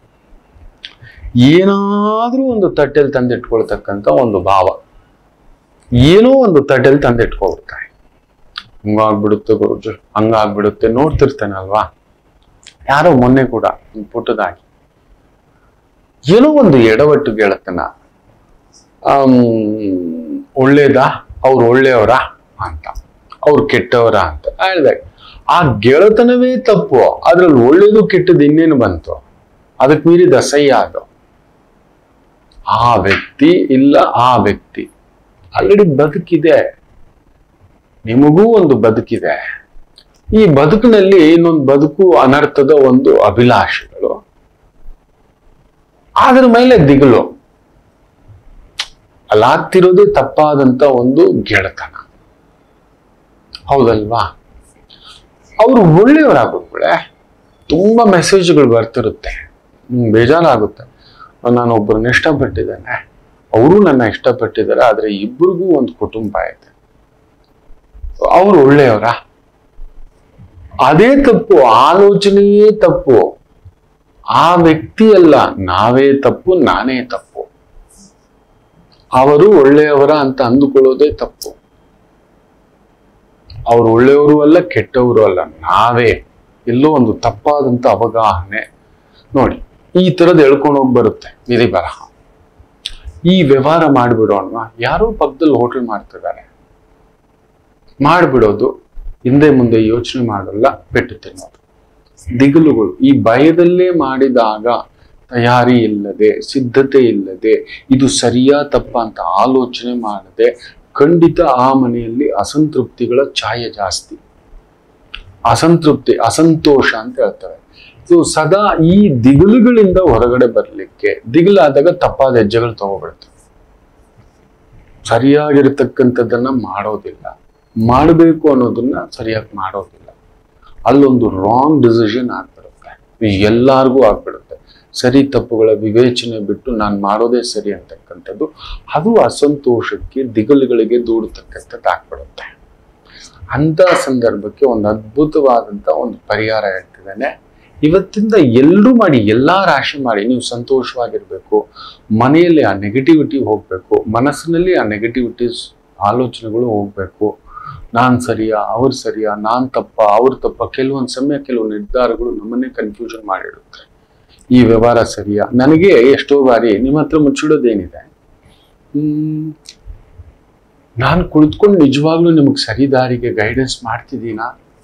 ಏನಾದ್ರೂ ಒಂದು ತಟ್ಟೆಲ್ ತಂದಿಟ್ಕೊಳ್ತಕ್ಕಂಥ ಒಂದು ಭಾವ ಏನೋ ಒಂದು ತಟ್ಟೆಲ್ ತಂದಿಟ್ಕೊಳ್ತಾರೆ ಹಂಗಾಗ್ಬಿಡುತ್ತೆ ಗುರುಜು ಹಂಗಾಗ್ಬಿಡುತ್ತೆ ನೋಡ್ತಿರ್ತಾನಲ್ವಾ ಯಾರೋ ಮೊನ್ನೆ ಕೂಡ ಒಂದು ಪುಟ್ಟದಾಗಿ ಏನೋ ಒಂದು ಎಡವಟ್ಟು ಗೆಳತನ ಆಮ್, ಒಳ್ಳೇದಾ ಅವ್ರು ಒಳ್ಳೆಯವರಾ ಅಂತ ಅವ್ರು ಕೆಟ್ಟವರ ಅಂತ ಹೇಳಿದಾಗ ಆ ಗೆಳತನವೇ ತಪ್ಪು ಅದ್ರಲ್ಲಿ ಒಳ್ಳೇದು ಕೆಟ್ಟದ್ದು ಇನ್ನೇನು ಬಂತು ಅದಕ್ಕೆ ಮೀರಿದ ಅಸಹ್ಯ ಅದು ಆ ವ್ಯಕ್ತಿ ಇಲ್ಲ ಆ ವ್ಯಕ್ತಿ ಆಲ್ರೆಡಿ ಬದುಕಿದೆ ನಿಮಗೂ ಒಂದು ಬದುಕಿದೆ ಈ ಬದುಕಿನಲ್ಲಿ ಇನ್ನೊಂದು ಬದುಕು ಅನರ್ಥದ ಒಂದು ಅಭಿಲಾಷೆಗಳು ಅದ್ರ ಮೇಲೆ ದಿಗಲು ಅಲ್ಲಾಗ್ತಿರೋದೇ ತಪ್ಪಾದಂತ ಒಂದು ಗೆಳತನ ಹೌದಲ್ವಾ ಅವರು ಒಳ್ಳೆಯವರಾಗ್ಬಿಟ್ರೆ ತುಂಬಾ ಮೆಸೇಜ್ಗಳು ಬರ್ತಿರುತ್ತೆ ಹ್ಮ್ ಬೇಜಾರಾಗುತ್ತೆ ನಾನು ಒಬ್ಬರನ್ನ ಇಷ್ಟಪಟ್ಟಿದ್ದೇನೆ ಅವರು ನನ್ನ ಇಷ್ಟಪಟ್ಟಿದ್ದಾರೆ ಆದ್ರೆ ಇಬ್ಬರಿಗೂ ಒಂದು ಕುಟುಂಬ ಐತೆ ಅವ್ರು ಒಳ್ಳೆಯವರ ಅದೇ ತಪ್ಪು ಆಲೋಚನೆಯೇ ತಪ್ಪು ಆ ವ್ಯಕ್ತಿ ಅಲ್ಲ ನಾವೇ ತಪ್ಪು ನಾನೇ ತಪ್ಪು ಅವರು ಒಳ್ಳೆಯವರ ಅಂತ ಅಂದುಕೊಳ್ಳೋದೇ ತಪ್ಪು ಅವ್ರು ಒಳ್ಳೆಯವರು ಅಲ್ಲ ಕೆಟ್ಟವರು ಅಲ್ಲ ನಾವೇ ಎಲ್ಲೋ ಒಂದು ತಪ್ಪಾದಂತ ಅವಗಾಹನೆ ನೋಡಿ ಈ ತರದ್ ಎಳ್ಕೊಂಡು ಹೋಗಿ ಬರುತ್ತೆ ವಿಧಿ ಬರಹ ಈ ವ್ಯವಹಾರ ಮಾಡ್ಬಿಡೋಣ ಯಾರೋ ಪಕ್ಕದಲ್ಲಿ ಹೋಟೆಲ್ ಮಾಡ್ತಿದ್ದಾರೆ ಮಾಡ್ಬಿಡೋದು ಹಿಂದೆ ಮುಂದೆ ಯೋಚನೆ ಮಾಡಲ್ಲ ಪೆಟ್ಟು ತಿನ್ನೋದು ದಿಗಲುಗಳು ಈ ಭಯದಲ್ಲೇ ಮಾಡಿದಾಗ ತಯಾರಿ ಇಲ್ಲದೆ ಸಿದ್ಧತೆ ಇಲ್ಲದೆ ಇದು ಸರಿಯಾ ತಪ್ಪ ಅಂತ ಆಲೋಚನೆ ಮಾಡದೆ ಖಂಡಿತ ಆ ಮನೆಯಲ್ಲಿ ಅಸಂತೃಪ್ತಿಗಳ ಛಾಯೆ ಜಾಸ್ತಿ ಅಸಂತೃಪ್ತಿ ಅಸಂತೋಷ ಅಂತ ಹೇಳ್ತಾರೆ ಸೊ ಸದಾ ಈ ದಿಗಲುಗಳಿಂದ ಹೊರಗಡೆ ಬರ್ಲಿಕ್ಕೆ ದಿಗಲಾದಾಗ ತಪ್ಪಾದ ಹೆಜ್ಜೆಗಳು ತಗೋಬಿಡ್ತವೆ ಸರಿಯಾಗಿರ್ತಕ್ಕಂಥದ್ದನ್ನ ಮಾಡೋದಿಲ್ಲ ಮಾಡಬೇಕು ಅನ್ನೋದನ್ನ ಸರಿಯಾಗಿ ಮಾಡೋದಿಲ್ಲ ಅಲ್ಲೊಂದು ರಾಂಗ್ ಡಿಸಿಷನ್ ಆಗ್ಬಿಡುತ್ತೆ ಇದು ಎಲ್ಲಾರ್ಗೂ ಆಗ್ಬಿಡುತ್ತೆ ಸರಿ ತಪ್ಪುಗಳ ವಿವೇಚನೆ ಬಿಟ್ಟು ನಾನು ಮಾಡೋದೇ ಸರಿ ಅಂತಕ್ಕಂಥದ್ದು ಅದು ಅಸಂತೋಷಕ್ಕೆ ದಿಗಲುಗಳಿಗೆ ದೂಡತಕ್ಕಂಥದ್ದು ಆಗ್ಬಿಡುತ್ತೆ ಅಂತ ಸಂದರ್ಭಕ್ಕೆ ಒಂದು ಅದ್ಭುತವಾದಂತ ಒಂದು ಪರಿಹಾರ ಹೇಳ್ತಿದ್ದೇನೆ ಇವತ್ತಿಂದ ಎಲ್ಲರೂ ಮಾಡಿ ಎಲ್ಲಾ ರಾಶಿ ಮಾಡಿ ನೀವು ಸಂತೋಷವಾಗಿರ್ಬೇಕು ಮನೆಯಲ್ಲಿ ಆ ನೆಗೆಟಿವಿಟಿ ಹೋಗ್ಬೇಕು ಮನಸ್ಸಿನಲ್ಲಿ ಆ ನೆಗೆಟಿವಿಟೀಸ್ ಆಲೋಚನೆಗಳು ಹೋಗ್ಬೇಕು ನಾನ್ ಸರಿಯಾ ಅವ್ರು ಸರಿಯಾ ನಾನ್ ತಪ್ಪ ಅವ್ರ ತಪ್ಪ ಕೆಲವೊಂದು ಸಮಯ ಕೆಲವು ನಿರ್ಧಾರಗಳು ನಮ್ಮನ್ನೇ ಕನ್ಫ್ಯೂಷನ್ ಮಾಡಿಡುತ್ತೆ ಈ ವ್ಯವಹಾರ ಸರಿಯಾ ನನಗೆ ಎಷ್ಟೋ ಬಾರಿ ನಿಮ್ಮ ಹತ್ರ ಮುಚ್ಚಿಡೋದೇನಿದೆ ಹ್ಮ್ ನಾನು ಕುಳಿತುಕೊಂಡು ನಿಜವಾಗ್ಲೂ ನಿಮಗೆ ಸರಿ ದಾರಿಗೆ ಗೈಡೆನ್ಸ್ ಮಾಡ್ತಿದ್ದೀನಾ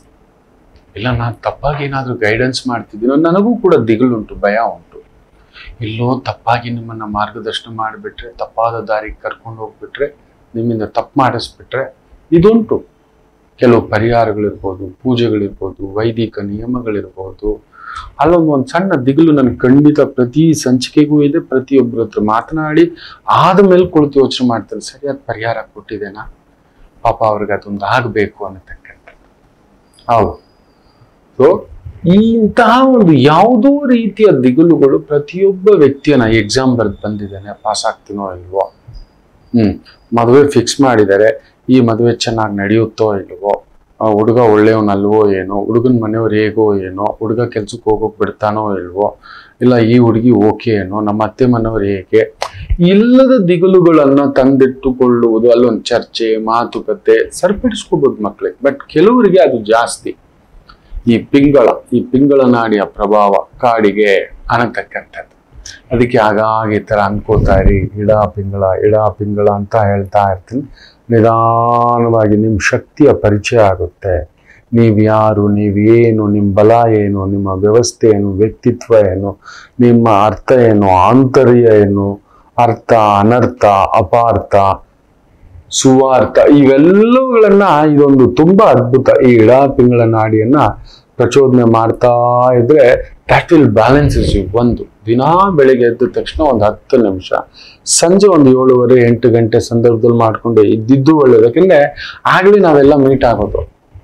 ಇಲ್ಲ ನಾನು ತಪ್ಪಾಗಿ ಏನಾದರೂ ಗೈಡೆನ್ಸ್ ಮಾಡ್ತಿದ್ದೀನೋ ನನಗೂ ಕೂಡ ದಿಗಲುಂಟು ಭಯ ಉಂಟು ಇಲ್ಲೋ ತಪ್ಪಾಗಿ ನಿಮ್ಮನ್ನ ಮಾರ್ಗದರ್ಶನ ಮಾಡಿಬಿಟ್ರೆ ತಪ್ಪಾದ ದಾರಿಗೆ ಕರ್ಕೊಂಡು ಹೋಗ್ಬಿಟ್ರೆ ನಿಮ್ಮಿಂದ ತಪ್ಪು ಮಾಡಿಸ್ಬಿಟ್ರೆ ಇದುಂಟು ಕೆಲವು ಪರಿಹಾರಗಳಿರ್ಬೋದು ಪೂಜೆಗಳಿರ್ಬೋದು ವೈದಿಕ ನಿಯಮಗಳಿರ್ಬೋದು ಅಲ್ಲೊಂದು ಒಂದು ಸಣ್ಣ ದಿಗಿಲು ನನ್ಗೆ ಖಂಡಿತ ಪ್ರತಿ ಸಂಚಿಕೆಗೂ ಇದೆ ಪ್ರತಿಯೊಬ್ಬರ ಹತ್ರ ಮಾತನಾಡಿ ಆದ ಮೇಲೆ ಕುಳಿತು ಯೋಚನೆ ಮಾಡ್ತಾರೆ ಸರಿಯಾದ ಪರಿಹಾರ ಕೊಟ್ಟಿದ್ದೇನಾ ಪಾಪ ಅವ್ರಿಗೆ ಅದೊಂದು ಆಗಬೇಕು ಅನ್ನತಕ್ಕಂಥ ಹೌದು ಸೊ ಇಂತಹ ಒಂದು ಯಾವುದೋ ರೀತಿಯ ದಿಗುಲುಗಳು ಪ್ರತಿಯೊಬ್ಬ ವ್ಯಕ್ತಿಯನ್ನ ಎಕ್ಸಾಮ್ ಬರೆದು ಬಂದಿದ್ದಾನೆ ಪಾಸ್ ಆಗ್ತೀನೋ ಇಲ್ವೋ ಹ್ಮ್ ಮದುವೆ ಫಿಕ್ಸ್ ಮಾಡಿದ್ದಾರೆ ಈ ಮದುವೆ ಚೆನ್ನಾಗಿ ನಡೆಯುತ್ತೋ ಇಲ್ವೋ ಆ ಹುಡುಗ ಒಳ್ಳೆಯವನಲ್ವೋ ಏನೋ ಹುಡುಗನ ಮನೆಯವ್ರು ಹೇಗೋ ಏನೋ ಹುಡುಗ ಕೆಲ್ಸಕ್ಕೆ ಹೋಗೋಕ್ ಬಿಡ್ತಾನೋ ಇಲ್ವೋ ಇಲ್ಲ ಈ ಹುಡುಗಿ ಓಕೆ ಏನೋ ನಮ್ಮ ಅತ್ತೆ ಮನೆಯವ್ರು ಹೇಗೆ ಇಲ್ಲದ ದಿಗುಲುಗಳನ್ನ ತಂದಿಟ್ಟುಕೊಳ್ಳುವುದು ಅಲ್ಲೊಂದು ಚರ್ಚೆ ಮಾತುಕತೆ ಸರಿಪಡಿಸ್ಕೋಬಹುದು ಮಕ್ಳಿಗೆ ಬಟ್ ಕೆಲವರಿಗೆ ಅದು ಜಾಸ್ತಿ ಈ ಪಿಂಗಳ ಈ ಪಿಂಗಳ ನಾಡಿಯ ಪ್ರಭಾವ ಕಾಡಿಗೆ ಅನ್ನತಕ್ಕಂಥದ್ದು ಅದಕ್ಕೆ ಆಗಾಗ ಈ ಥರ ಅನ್ಕೋತಾ ಇರಿ ಇಡ ಪಿಂಗಳ ಇಡ ಪಿಂಗಳ ಅಂತ ಹೇಳ್ತಾ ಇರ್ತೀನಿ ನಿಧಾನವಾಗಿ ನಿಮ್ಮ ಶಕ್ತಿಯ ಪರಿಚಯ ಆಗುತ್ತೆ ನೀವು ಯಾರು ನೀವೇನು ನಿಮ್ಮ ಬಲ ಏನು ನಿಮ್ಮ ವ್ಯವಸ್ಥೆ ಏನು ವ್ಯಕ್ತಿತ್ವ ಏನು ನಿಮ್ಮ ಅರ್ಥ ಏನು ಆಂತರ್ಯ ಏನು ಅರ್ಥ ಅನರ್ಥ ಅಪಾರ್ಥ ಸುವಾರ್ಥ ಇವೆಲ್ಲವುಗಳನ್ನ ಇದೊಂದು ತುಂಬಾ ಅದ್ಭುತ ಈ ಇಡ ಪಿಂಗಳ ನಾಡಿಯನ್ನ ಪ್ರಚೋದನೆ ಮಾಡ್ತಾ ಇದ್ರೆ ದಟ್ ವಿಲ್ ಬ್ಯಾಲೆನ್ಸಸ್ ಯು ಒಂದು ದಿನಾ ಬೆಳಿಗ್ಗೆ ಎದ್ದ ತಕ್ಷಣ ಒಂದು ಹತ್ತು ನಿಮಿಷ ಸಂಜೆ ಒಂದು ಏಳುವರೆ ಎಂಟು ಗಂಟೆ ಸಂದರ್ಭದಲ್ಲಿ ಮಾಡ್ಕೊಂಡು ಇದ್ದಿದ್ದು ಒಳ್ಳೇದು ಯಾಕಂದ್ರೆ ಆಗ್ಲೇ ನಾವೆಲ್ಲ ಮೀಟ್ ಆಗೋದು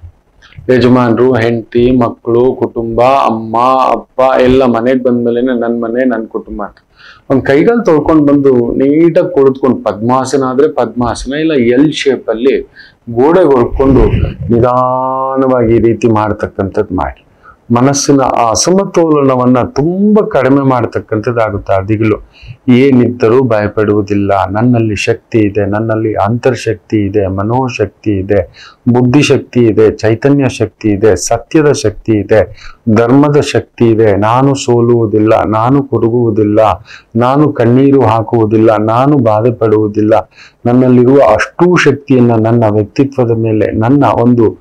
ಯಜಮಾನ್ರು ಹೆಂಡತಿ ಮಕ್ಕಳು ಕುಟುಂಬ ಅಮ್ಮ ಅಪ್ಪ ಎಲ್ಲ ಮನೆಗೆ ಬಂದ್ಮೇಲೆನೆ ನನ್ನ ಮನೆ ನನ್ನ ಕುಟುಂಬ ಅಂತ ಒಂದ್ ಕೈಗಾಲ್ ತೊಳ್ಕೊಂಡ್ ಬಂದು ನೀಟಾಗಿ ಕುಳಿತುಕೊಂಡು ಪದ್ಮಾಸನ ಆದ್ರೆ ಪದ್ಮಾಸನ ಇಲ್ಲ ಎಲ್ ಶೇಪ್ ಅಲ್ಲಿ ಗೋಡೆಗೆ ಹೊಡ್ಕೊಂಡು ನಿಧಾನವಾಗಿ ಈ ರೀತಿ ಮಾಡ್ತಕ್ಕಂಥದ್ದು ಮಾಡಿ ಮನಸ್ಸಿನ ಆ ಅಸಮತೋಲನವನ್ನ ತುಂಬಾ ಕಡಿಮೆ ಮಾಡ್ತಕ್ಕಂಥದ್ದಾಗುತ್ತೆ ಆ ದಿಗಿಲು ಏನಿದ್ದರೂ ಭಯಪಡುವುದಿಲ್ಲ ನನ್ನಲ್ಲಿ ಶಕ್ತಿ ಇದೆ ನನ್ನಲ್ಲಿ ಅಂತರ್ಶಕ್ತಿ ಇದೆ ಮನೋಶಕ್ತಿ ಇದೆ ಬುದ್ಧಿಶಕ್ತಿ ಇದೆ ಚೈತನ್ಯ ಶಕ್ತಿ ಇದೆ ಸತ್ಯದ ಶಕ್ತಿ ಇದೆ ಧರ್ಮದ ಶಕ್ತಿ ಇದೆ ನಾನು ಸೋಲುವುದಿಲ್ಲ ನಾನು ಕುರುಗುವುದಿಲ್ಲ ನಾನು ಕಣ್ಣೀರು ಹಾಕುವುದಿಲ್ಲ ನಾನು ಬಾಧೆ ಪಡುವುದಿಲ್ಲ ನನ್ನಲ್ಲಿರುವ ಅಷ್ಟೂ ಶಕ್ತಿಯನ್ನ ನನ್ನ ವ್ಯಕ್ತಿತ್ವದ ಮೇಲೆ ನನ್ನ ಒಂದು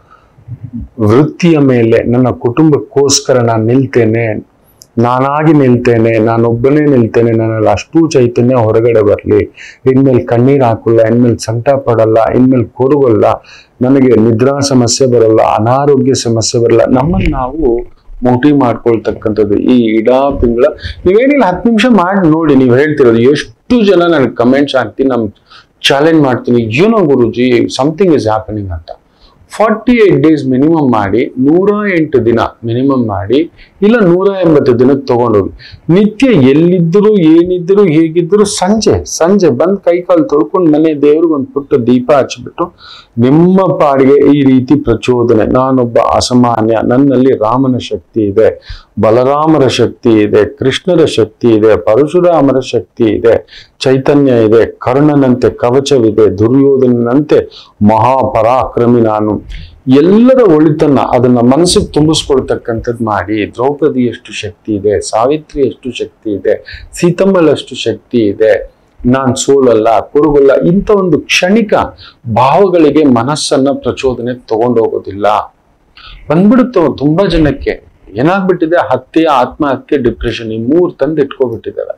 ವೃತ್ತಿಯ ಮೇಲೆ ನನ್ನ ಕುಟುಂಬಕ್ಕೋಸ್ಕರ ನಾನು ನಿಲ್ತೇನೆ ನಾನಾಗಿ ನಿಲ್ತೇನೆ ನಾನೊಬ್ಬನೇ ನಿಲ್ತೇನೆ ನನ್ನಲ್ಲಿ ಅಷ್ಟು ಚೈತನ್ಯ ಹೊರಗಡೆ ಬರಲಿ ಇನ್ಮೇಲೆ ಕಣ್ಣೀರು ಹಾಕಲ್ಲ ಇನ್ಮೇಲೆ ಸಂಕಟ ಪಡಲ್ಲ ಇನ್ಮೇಲೆ ಕೊರಗಲ್ಲ ನನಗೆ ನಿದ್ರಾ ಸಮಸ್ಯೆ ಬರಲ್ಲ ಅನಾರೋಗ್ಯ ಸಮಸ್ಯೆ ಬರಲ್ಲ ನಮ್ಮನ್ನು ನಾವು ಮೋಟಿವ್ ಮಾಡ್ಕೊಳ್ತಕ್ಕಂಥದ್ದು ಈ ಇಡಾ ತಿಂಗಳ ನೀವೇನಿಲ್ಲ ಹತ್ತು ನಿಮಿಷ ಮಾಡಿ ನೋಡಿ ನೀವು ಹೇಳ್ತಿರೋದು ಎಷ್ಟು ಜನ ನನಗೆ ಕಮೆಂಟ್ಸ್ ಹಾಕ್ತೀನಿ ನಮ್ ಚಾಲೆಂಜ್ ಮಾಡ್ತೀನಿ ಏನೋ ಗುರುಜಿ ಸಮಥಿಂಗ್ ಇಸ್ ಹ್ಯಾಪನಿಂಗ್ ಅಂತ ಫಾರ್ಟಿ ಏಟ್ ಡೇಸ್ ಮಿನಿಮಮ್ ಮಾಡಿ ನೂರ ಎಂಟು ದಿನ ಮಿನಿಮಮ್ ಮಾಡಿ ಇಲ್ಲ ನೂರ ಎಂಬತ್ತು ದಿನಕ್ಕೆ ತಗೊಂಡೋಗಿ ನಿತ್ಯ ಎಲ್ಲಿದ್ದರೂ ಏನಿದ್ದರೂ ಹೇಗಿದ್ದರೂ ಸಂಜೆ ಸಂಜೆ ಬಂದ್ ಕೈ ಕಾಲು ತೊಳ್ಕೊಂಡು ಮನೆ ದೇವ್ರಿಗೆ ಒಂದು ಪುಟ್ಟ ದೀಪ ಹಚ್ಬಿಟ್ಟು ನಿಮ್ಮ ಪಾಡಿಗೆ ಈ ರೀತಿ ಪ್ರಚೋದನೆ ನಾನೊಬ್ಬ ಅಸಾಮಾನ್ಯ ನನ್ನಲ್ಲಿ ರಾಮನ ಶಕ್ತಿ ಇದೆ ಬಲರಾಮರ ಶಕ್ತಿ ಇದೆ ಕೃಷ್ಣರ ಶಕ್ತಿ ಇದೆ ಪರಶುರಾಮರ ಶಕ್ತಿ ಇದೆ ಚೈತನ್ಯ ಇದೆ ಕರ್ಣನಂತೆ ಕವಚವಿದೆ ದುರ್ಯೋಧನಂತೆ ಮಹಾಪರಾಕ್ರಮಿ ನಾನು ಎಲ್ಲರ ಒಳಿತನ್ನ ಅದನ್ನ ಮನಸ್ಸಿಗೆ ತುಂಬಿಸ್ಕೊಳ್ತಕ್ಕಂಥದ್ದು ಮಾಡಿ ದ್ರೌಪದಿ ಎಷ್ಟು ಶಕ್ತಿ ಇದೆ ಸಾವಿತ್ರಿ ಎಷ್ಟು ಶಕ್ತಿ ಇದೆ ಸೀತಮ್ಮಳಷ್ಟು ಶಕ್ತಿ ಇದೆ ನಾನ್ ಸೋಲಲ್ಲ ಕುರುಗಲ್ಲ ಇಂಥ ಒಂದು ಕ್ಷಣಿಕ ಭಾವಗಳಿಗೆ ಮನಸ್ಸನ್ನ ಪ್ರಚೋದನೆ ತಗೊಂಡೋಗೋದಿಲ್ಲ ಬಂದ್ಬಿಡುತ್ತೆ ತುಂಬಾ ಜನಕ್ಕೆ ಏನಾಗ್ಬಿಟ್ಟಿದೆ ಹತ್ಯೆ ಆತ್ಮಹತ್ಯೆ ಡಿಪ್ರೆಷನ್ ಈ ಮೂರ್ ತಂದು ಇಟ್ಕೊಬಿಟ್ಟಿದ್ದಾರೆ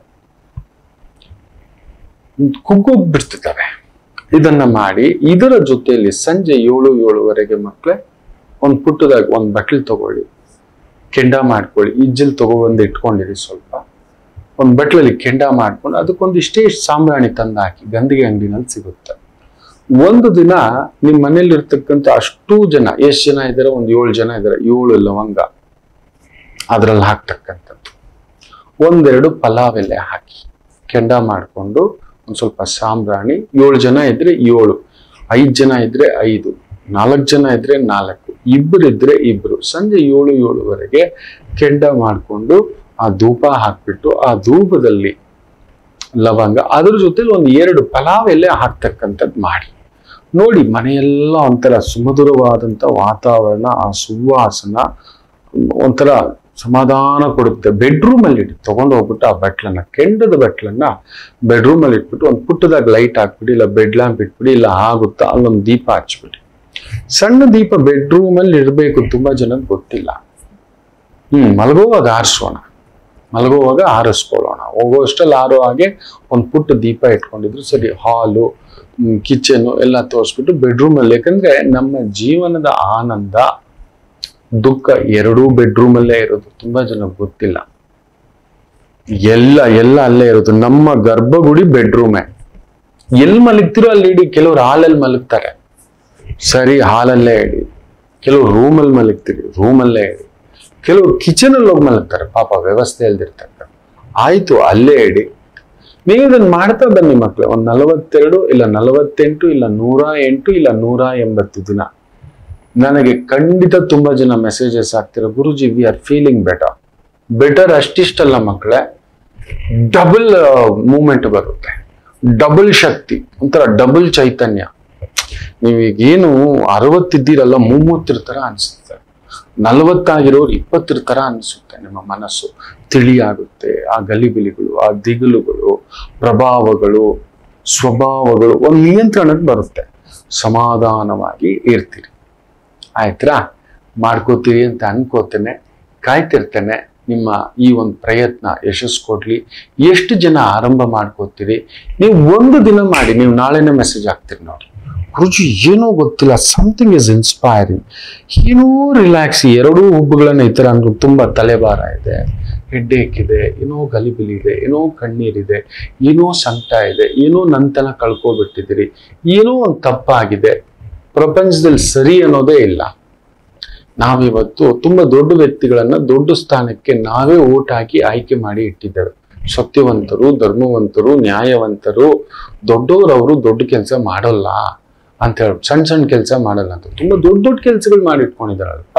ಕುಗ್ಗೋಗ್ಬಿಡ್ತಿದ್ದಾವೆ ಇದನ್ನ ಮಾಡಿ ಇದರ ಜೊತೆಯಲ್ಲಿ ಸಂಜೆ ಏಳು ಏಳುವರೆಗೆ ಮಕ್ಳೇ ಒಂದ್ ಪುಟ್ಟದಾಗ ಒಂದ್ ಬಟ್ಲು ತಗೊಳ್ಳಿ ಕೆಂಡ ಮಾಡ್ಕೊಳ್ಳಿ ಇಜ್ಜಲ್ ತಗೊಬಂದು ಇಟ್ಕೊಂಡಿರಿ ಸ್ವಲ್ಪ ಒಂದ್ ಬಟ್ಲಲ್ಲಿ ಕೆಂಡ ಮಾಡ್ಕೊಂಡು ಅದಕ್ಕೊಂದಿಷ್ಟೇ ಸಾಂಬ್ರಾಣಿ ತಂದು ಹಾಕಿ ಗಂದಿಗೆ ಅಂಗಡಿನಲ್ಲಿ ಸಿಗುತ್ತೆ ಒಂದು ದಿನ ನಿಮ್ ಮನೇಲಿ ಇರ್ತಕ್ಕಂಥ ಅಷ್ಟೂ ಜನ ಎಷ್ಟು ಜನ ಇದ್ದಾರೆ ಒಂದ್ ಏಳು ಜನ ಇದ್ದಾರೆ ಏಳು ಲವಂಗ ಅದ್ರಲ್ಲಿ ಹಾಕ್ತಕ್ಕಂಥದ್ದು ಒಂದೆರಡು ಪಲಾವ್ ಎಲೆ ಹಾಕಿ ಕೆಂಡ ಮಾಡಿಕೊಂಡು ಒಂದ್ ಸ್ವಲ್ಪ ಸಾಂಬ್ರಾಣಿ ಏಳು ಜನ ಇದ್ರೆ ಏಳು ಐದ್ ಜನ ಇದ್ರೆ ಐದು ನಾಲ್ಕು ಜನ ಇದ್ರೆ ನಾಲ್ಕು ಇಬ್ರು ಇದ್ರೆ ಇಬ್ರು ಸಂಜೆ ಏಳು ಏಳುವರೆಗೆ ಕೆಂಡ ಮಾಡಿಕೊಂಡು ಆ ಧೂಪ ಹಾಕ್ಬಿಟ್ಟು ಆ ಧೂಪದಲ್ಲಿ ಲವಂಗ ಅದ್ರ ಜೊತೆಲಿ ಒಂದು ಎರಡು ಪಲಾವ್ ಎಲೆ ಹಾಕ್ತಕ್ಕಂಥದ್ದು ಮಾಡಿ ನೋಡಿ ಮನೆಯೆಲ್ಲ ಒಂಥರ ಸುಮಧುರವಾದಂಥ ವಾತಾವರಣ ಆ ಸುವಾಸನ ಒಂಥರ ಸಮಾಧಾನ ಕೊಡುತ್ತೆ ಬೆಡ್ರೂಮ್ ಅಲ್ಲಿ ಇಟ್ಟು ತಗೊಂಡು ಹೋಗ್ಬಿಟ್ಟು ಆ ಬಟ್ಲನ್ನ ಕೆಂಡದ ಬಟ್ಲನ್ನ ಬೆಡ್ರೂಮ್ ಅಲ್ಲಿ ಇಟ್ಬಿಟ್ಟು ಒಂದು ಪುಟ್ಟದಾಗ ಲೈಟ್ ಹಾಕ್ಬಿಡಿ ಇಲ್ಲ ಬೆಡ್ ಲ್ಯಾಂಪ್ ಇಟ್ಬಿಡಿ ಇಲ್ಲ ಆಗುತ್ತಾ ಅಲ್ಲೊಂದು ದೀಪ ಹಚ್ಬಿಡಿ ಸಣ್ಣ ದೀಪ ಬೆಡ್ರೂಮ್ ಅಲ್ಲಿ ಇರಬೇಕು ತುಂಬಾ ಜನಕ್ಕೆ ಗೊತ್ತಿಲ್ಲ ಹ್ಮ್ ಮಲಗುವಾಗ ಆರಿಸೋಣ ಮಲಗುವಾಗ ಆರಿಸ್ಕೊಳ್ಳೋಣ ಹೋಗುವಷ್ಟಲ್ಲಿ ಆರೋ ಹಾಗೆ ಒಂದು ಪುಟ್ಟ ದೀಪ ಇಟ್ಕೊಂಡಿದ್ರು ಸರಿ ಹಾಲು ಕಿಚನ್ ಎಲ್ಲ ತೋರಿಸ್ಬಿಟ್ಟು ಬೆಡ್ರೂಮ್ ಅಲ್ಲಿ ಯಾಕಂದ್ರೆ ನಮ್ಮ ಜೀವನದ ಆನಂದ ದುಃಖ ಎರಡೂ ಬೆಡ್ರೂಮ್ ಅಲ್ಲೇ ಇರೋದು ತುಂಬಾ ಜನಕ್ಕೆ ಗೊತ್ತಿಲ್ಲ ಎಲ್ಲ ಎಲ್ಲ ಅಲ್ಲೇ ಇರೋದು ನಮ್ಮ ಗರ್ಭಗುಡಿ ಬೆಡ್ರೂಮೇ ಎಲ್ಲಿ ಮಲಗ್ತಿರೋ ಅಲ್ಲಿ ಇಡಿ ಕೆಲವ್ರು ಹಾಲಲ್ಲಿ ಮಲಗ್ತಾರೆ ಸರಿ ಹಾಲಲ್ಲೇ ಇಡಿ ಕೆಲವ್ರು ರೂಮಲ್ಲಿ ಮಲಗ್ತೀರಿ ರೂಮಲ್ಲೇ ಇಡಿ ಕೆಲವ್ರು ಕಿಚನ್ ಅಲ್ಲಿ ಹೋಗಿ ಮಲಗ್ತಾರೆ ಪಾಪ ವ್ಯವಸ್ಥೆ ಇಲ್ದಿರ್ತಕ್ಕ ಆಯ್ತು ಅಲ್ಲೇ ಇಡಿ ನೀವು ಇದನ್ನ ಮಾಡ್ತಾ ಬನ್ನಿ ಮಕ್ಳು ಒಂದ್ ನಲವತ್ತೆರಡು ಇಲ್ಲ ನಲವತ್ತೆಂಟು ಇಲ್ಲ ನೂರ ಎಂಟು ಇಲ್ಲ ನೂರ ಎಂಬತ್ತು ದಿನ ನನಗೆ ಖಂಡಿತ ತುಂಬಾ ಜನ ಮೆಸೇಜಸ್ ಆಗ್ತಿರೋ Guruji we are feeling better better ಅಷ್ಟಿಷ್ಟಲ್ಲ ಮಕ್ಕಳೇ ಡಬಲ್ ಮೂಮೆಂಟ್ ಬರುತ್ತೆ ಡಬಲ್ ಶಕ್ತಿ ಒಂಥರ ಡಬಲ್ ಚೈತನ್ಯ ನೀವೀಗ ಏನು ಅರವತ್ತಿದ್ದೀರಲ್ಲ ಮೂವತ್ತರ ಅನ್ಸುತ್ತೆ ನಲವತ್ತಾಗಿರೋರು ಇಪ್ಪತ್ತರ ತರ ಅನಿಸುತ್ತೆ ನಿಮ್ಮ ಮನಸ್ಸು ತಿಳಿಯಾಗುತ್ತೆ ಆ ಗಲಿಬಿಲಿಗಳು ಆ ದಿಗಿಲುಗಳು ಪ್ರಭಾವಗಳು ಸ್ವಭಾವಗಳು ಒಂದು ನಿಯಂತ್ರಣಕ್ಕೆ ಬರುತ್ತೆ ಸಮಾಧಾನವಾಗಿ ಇರ್ತೀರಿ ಆಯ್ತಾ ಮಾಡ್ಕೋತೀರಿ ಅಂತ ಅನ್ಕೋತೇನೆ ಕಾಯ್ತಿರ್ತೇನೆ ನಿಮ್ಮ ಈ ಒಂದು ಪ್ರಯತ್ನ ಯಶಸ್ಸು ಕೊಡ್ಲಿ ಎಷ್ಟು ಜನ ಆರಂಭ ಮಾಡ್ಕೋತೀರಿ ನೀವು ಒಂದು ದಿನ ಮಾಡಿ ನೀವು ನಾಳೆನೇ ಮೆಸೇಜ್ ಹಾಕ್ತೀರಿ ನೋಡಿ ಗುರುಜಿ ಏನೋ ಗೊತ್ತಿಲ್ಲ ಸಮಥಿಂಗ್ ಇಸ್ ಇನ್ಸ್ಪೈರಿಂಗ್ ಏನೋ ರಿಲ್ಯಾಕ್ಸ್ ಎರಡೂ ಹುಬ್ಬುಗಳನ್ನ ಈ ಥರ ಅಂದ್ರೆ ತುಂಬ ತಲೆಭಾರ ಇದೆ ಹೆಡ್ಡೇಕ್ ಇದೆ ಏನೋ ಗಲಿಬಿಲಿ ಇದೆ ಏನೋ ಕಣ್ಣೀರಿದೆ ಏನೋ ಸಂಕಟ ಇದೆ ಏನೋ ನಂತನ ಕಳ್ಕೊಬಿಟ್ಟಿದ್ದೀರಿ ಏನೋ ಒಂದು ತಪ್ಪಾಗಿದೆ ಪ್ರಪಂಚದಲ್ಲಿ ಸರಿ ಅನ್ನೋದೇ ಇಲ್ಲ ನಾವಿವತ್ತು ತುಂಬಾ ದೊಡ್ಡ ವ್ಯಕ್ತಿಗಳನ್ನ ದೊಡ್ಡ ಸ್ಥಾನಕ್ಕೆ ನಾವೇ ಓಟ್ ಹಾಕಿ ಆಯ್ಕೆ ಮಾಡಿ ಇಟ್ಟಿದ್ದೇವೆ ಸತ್ಯವಂತರು ಧರ್ಮವಂತರು ನ್ಯಾಯವಂತರು ದೊಡ್ಡವರವರು ದೊಡ್ಡ ಕೆಲಸ ಮಾಡೋಲ್ಲ ಅಂತ ಹೇಳಿ ಸಣ್ಣ ಸಣ್ಣ ಕೆಲಸ ಮಾಡಲ್ಲ ಅಂತ ತುಂಬಾ ದೊಡ್ಡ ದೊಡ್ಡ ಕೆಲಸಗಳು ಮಾಡಿ ಇಟ್ಕೊಂಡಿದಾರಲ್ಪ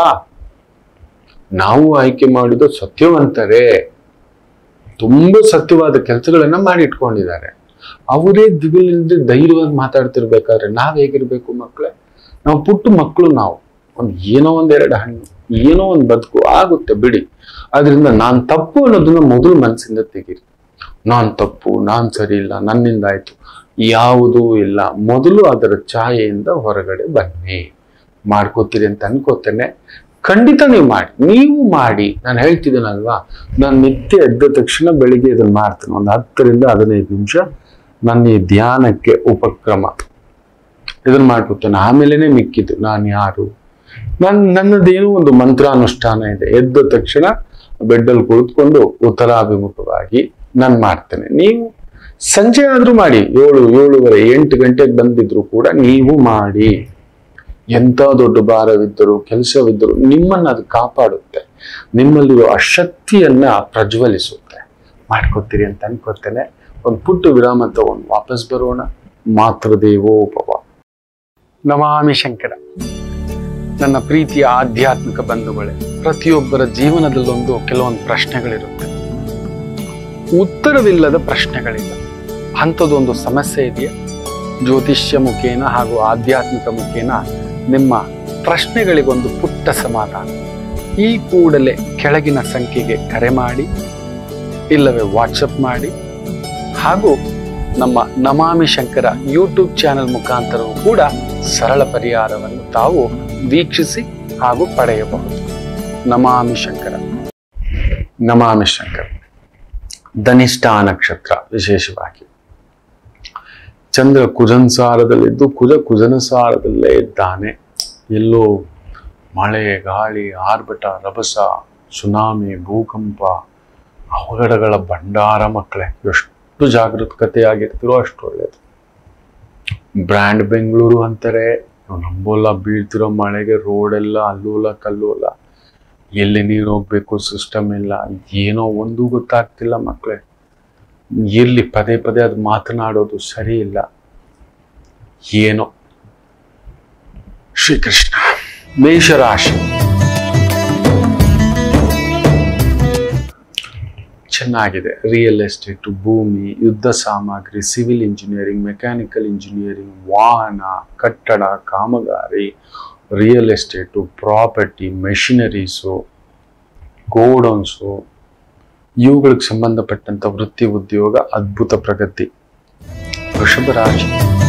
ನಾವು ಆಯ್ಕೆ ಮಾಡಿದ ಸತ್ಯವಂತರೇ ತುಂಬಾ ಸತ್ಯವಾದ ಕೆಲಸಗಳನ್ನ ಮಾಡಿ ಇಟ್ಕೊಂಡಿದ್ದಾರೆ ಅವರೇ ದಿಗಿಲಿಂದ ಧೈರ್ಯವಾಗಿ ಮಾತಾಡ್ತಿರ್ಬೇಕಾದ್ರೆ ನಾವ್ ಹೇಗಿರ್ಬೇಕು ಮಕ್ಕಳೇ ನಾವು ಪುಟ್ಟ ಮಕ್ಕಳು ನಾವು ಒಂದ್ ಏನೋ ಒಂದೆರಡು ಹಣ್ಣು ಏನೋ ಒಂದು ಬದುಕು ಆಗುತ್ತೆ ಬಿಡಿ ಆದ್ರಿಂದ ನಾನ್ ತಪ್ಪು ಅನ್ನೋದನ್ನ ಮೊದಲು ಮನಸ್ಸಿಂದ ತೆಗೀರಿ ನಾನ್ ತಪ್ಪು ನಾನ್ ಸರಿ ಇಲ್ಲ ನನ್ನಿಂದ ಆಯ್ತು ಯಾವುದೂ ಇಲ್ಲ ಮೊದಲು ಅದರ ಛಾಯೆಯಿಂದ ಹೊರಗಡೆ ಬನ್ನಿ ಮಾಡ್ಕೋತೀರಿ ಅಂತ ಅನ್ಕೋತೇನೆ ಖಂಡಿತ ನೀವು ಮಾಡಿ ನೀವು ಮಾಡಿ ನಾನು ಹೇಳ್ತಿದ್ದೇನಲ್ವಾ ನಾನು ನಿತ್ಯ ಎದ್ದ ತಕ್ಷಣ ಬೆಳಿಗ್ಗೆ ಇದನ್ನ ಮಾಡ್ತೇನೆ ಒಂದು ಹತ್ತರಿಂದ ಹದಿನೈದು ನಿಮಿಷ ನನ್ನ ಈ ಧ್ಯಾನಕ್ಕೆ ಉಪಕ್ರಮ ಇದನ್ನ ಮಾಡ್ಕೊತೇನೆ ಆಮೇಲೆನೆ ಮಿಕ್ಕಿದ್ದು ನಾನು ಯಾರು ನನ್ ನನ್ನದೇನೋ ಒಂದು ಮಂತ್ರಾನುಷ್ಠಾನ ಇದೆ ಎದ್ದ ತಕ್ಷಣ ಬೆಡ್ಡಲ್ಲಿ ಕುಳಿತುಕೊಂಡು ಉತ್ತರಾಭಿಮುಖವಾಗಿ ನಾನು ಮಾಡ್ತೇನೆ ನೀವು ಸಂಜೆ ಆದ್ರೂ ಮಾಡಿ ಏಳು ಏಳುವರೆ ಎಂಟು ಗಂಟೆಗೆ ಬಂದಿದ್ರು ಕೂಡ ನೀವು ಮಾಡಿ ಎಂಥ ದೊಡ್ಡ ಭಾರವಿದ್ದರೂ ಕೆಲಸವಿದ್ದರೂ ನಿಮ್ಮನ್ನ ಅದು ಕಾಪಾಡುತ್ತೆ ನಿಮ್ಮಲ್ಲಿರೋ ಆ ಶಕ್ತಿಯನ್ನ ಪ್ರಜ್ವಲಿಸುತ್ತೆ ಮಾಡ್ಕೋತೀರಿ ಅಂತ ಅನ್ಕೋತೇನೆ ಒಂದು ಪುಟ್ಟ ವಿರಾಮ ತಗೊಂಡು ವಾಪಸ್ ಬರೋಣ ಮಾತೃದೇವೋಭವ ನಮಾಮಿ ಶಂಕರ ನನ್ನ ಪ್ರೀತಿಯ ಆಧ್ಯಾತ್ಮಿಕ ಬಂಧುಗಳೇ ಪ್ರತಿಯೊಬ್ಬರ ಜೀವನದಲ್ಲೊಂದು ಕೆಲವೊಂದು ಪ್ರಶ್ನೆಗಳಿರುತ್ತೆ ಉತ್ತರವಿಲ್ಲದ ಪ್ರಶ್ನೆಗಳಿಲ್ಲ ಅಂಥದ್ದೊಂದು ಸಮಸ್ಯೆ ಇದೆಯಾ ಜ್ಯೋತಿಷ್ಯ ಮುಖೇನ ಹಾಗೂ ಆಧ್ಯಾತ್ಮಿಕ ಮುಖೇನ ನಿಮ್ಮ ಪ್ರಶ್ನೆಗಳಿಗೊಂದು ಪುಟ್ಟ ಸಮಾಧಾನ ಈ ಕೂಡಲೇ ಕೆಳಗಿನ ಸಂಖ್ಯೆಗೆ ಕರೆ ಮಾಡಿ ಇಲ್ಲವೇ ವಾಟ್ಸಪ್ ಮಾಡಿ ಹಾಗೂ ನಮ್ಮ ನಮಾಮಿ ಶಂಕರ ಯೂಟ್ಯೂಬ್ ಚಾನೆಲ್ ಮುಖಾಂತರವೂ ಕೂಡ ಸರಳ ಪರಿಹಾರವನ್ನು ತಾವು ವೀಕ್ಷಿಸಿ ಹಾಗೂ ಪಡೆಯಬಹುದು ನಮಾಮಿ ಶಂಕರ ನಮಾಮಿ ಶಂಕರ ಧನಿಷ್ಠ ನಕ್ಷತ್ರ ವಿಶೇಷವಾಗಿ ಚಂದ್ರ ಕುಜನ್ಸಾರದಲ್ಲಿದ್ದು ಕುಜ ಕುಜನಸಾರದಲ್ಲೇ ಇದ್ದಾನೆ ಎಲ್ಲೋ ಮಳೆ ಗಾಳಿ ಆರ್ಭಟ ರಭಸ ಸುನಾಮಿ ಭೂಕಂಪ ಅವಘಡಗಳ ಭಂಡಾರ ಮಕ್ಕಳೇ ಎಷ್ಟು ಜಾಗರೂಕತೆಯಾಗಿರ್ತಿರೋ ಅಷ್ಟು ಒಳ್ಳೇದು ಬ್ರ್ಯಾಂಡ್ ಬೆಂಗಳೂರು ಅಂತಾರೆ ನಾವು ನಂಬೋಲ್ಲ ಬೀಳ್ತಿರೋ ಮಳೆಗೆ ರೋಡೆಲ್ಲ ಅಲ್ಲೋಲ ಕಲ್ಲೋಲ ಎಲ್ಲಿ ನೀರು ಹೋಗ್ಬೇಕು ಸಿಸ್ಟಮ್ ಇಲ್ಲ ಏನೋ ಒಂದು ಗೊತ್ತಾಗ್ತಿಲ್ಲ ಮಕ್ಕಳೇ ಎಲ್ಲಿ ಪದೇ ಪದೇ ಅದು ಮಾತನಾಡೋದು ಸರಿ ಇಲ್ಲ ಏನೋ ಶ್ರೀಕೃಷ್ಣ ಮೇಷರಾಶಿ ಚೆನ್ನಾಗಿದೆ ರಿಯಲ್ ಎಸ್ಟೇಟ್ ಭೂಮಿ ಯುದ್ಧ ಸಾಮಗ್ರಿ ಸಿವಿಲ್ ಇಂಜಿನಿಯರಿಂಗ್ ಮೆಕ್ಯಾನಿಕಲ್ ಇಂಜಿನಿಯರಿಂಗ್ ವಾಹನ ಕಟ್ಟಡ ಕಾಮಗಾರಿ real estate property machineries godowns ಇವುಗಳಿಗೆ ಸಂಬಂಧಪಟ್ಟಂತ ವೃತ್ತಿ ಉದ್ಯೋಗ ಅದ್ಭುತ ಪ್ರಗತಿ ವೃಷಭ ರಾಶಿ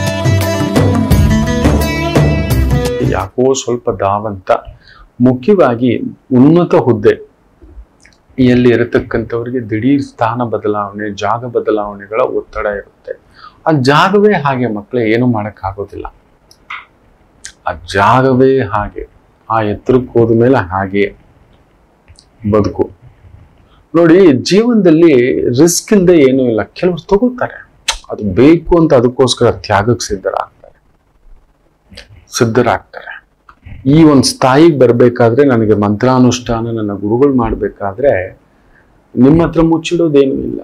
ಯಾಕೋ ಸ್ವಲ್ಪ ಧಾವಂತ ಮುಖ್ಯವಾಗಿ ಉನ್ನತ ಹುದ್ದೆ ಎಲ್ಲಿ ಇರತಕ್ಕಂಥವ್ರಿಗೆ ದಿಢೀರ್ ಸ್ಥಾನ ಬದಲಾವಣೆ ಜಾಗ ಬದಲಾವಣೆಗಳ ಒತ್ತಡ ಇರುತ್ತೆ ಆ ಜಾಗವೇ ಹಾಗೆ ಮಕ್ಕಳೇ ಏನು ಮಾಡೋಕ್ಕಾಗೋದಿಲ್ಲ ಆ ಜಾಗವೇ ಹಾಗೆ ಆ ಎತ್ತರಕ್ಕೆ ಹೋದ ಮೇಲೆ ಹಾಗೆ ಬದುಕು ನೋಡಿ ಜೀವನದಲ್ಲಿ ರಿಸ್ಕ್ ಇಲ್ಲದೆ ಏನೂ ಇಲ್ಲ ಕೆಲವರು ತಗೋತಾರೆ ಅದು ಬೇಕು ಅಂತ ಅದಕ್ಕೋಸ್ಕರ ತ್ಯಾಗಕ್ಕೆ ಸಿದ್ಧರಾಗ್ತಾರೆ ಸಿದ್ಧರಾಗ್ತಾರೆ ಈ ಒಂದು ಸ್ಥಾಯಿಗೆ ಬರ್ಬೇಕಾದ್ರೆ ನನಗೆ ಮಂತ್ರಾನುಷ್ಠಾನ ನನ್ನ ಗುರುಗಳು ಮಾಡ್ಬೇಕಾದ್ರೆ ನಿಮ್ಮ ಹತ್ರ ಮುಚ್ಚಿಡೋದೇನೂ ಇಲ್ಲ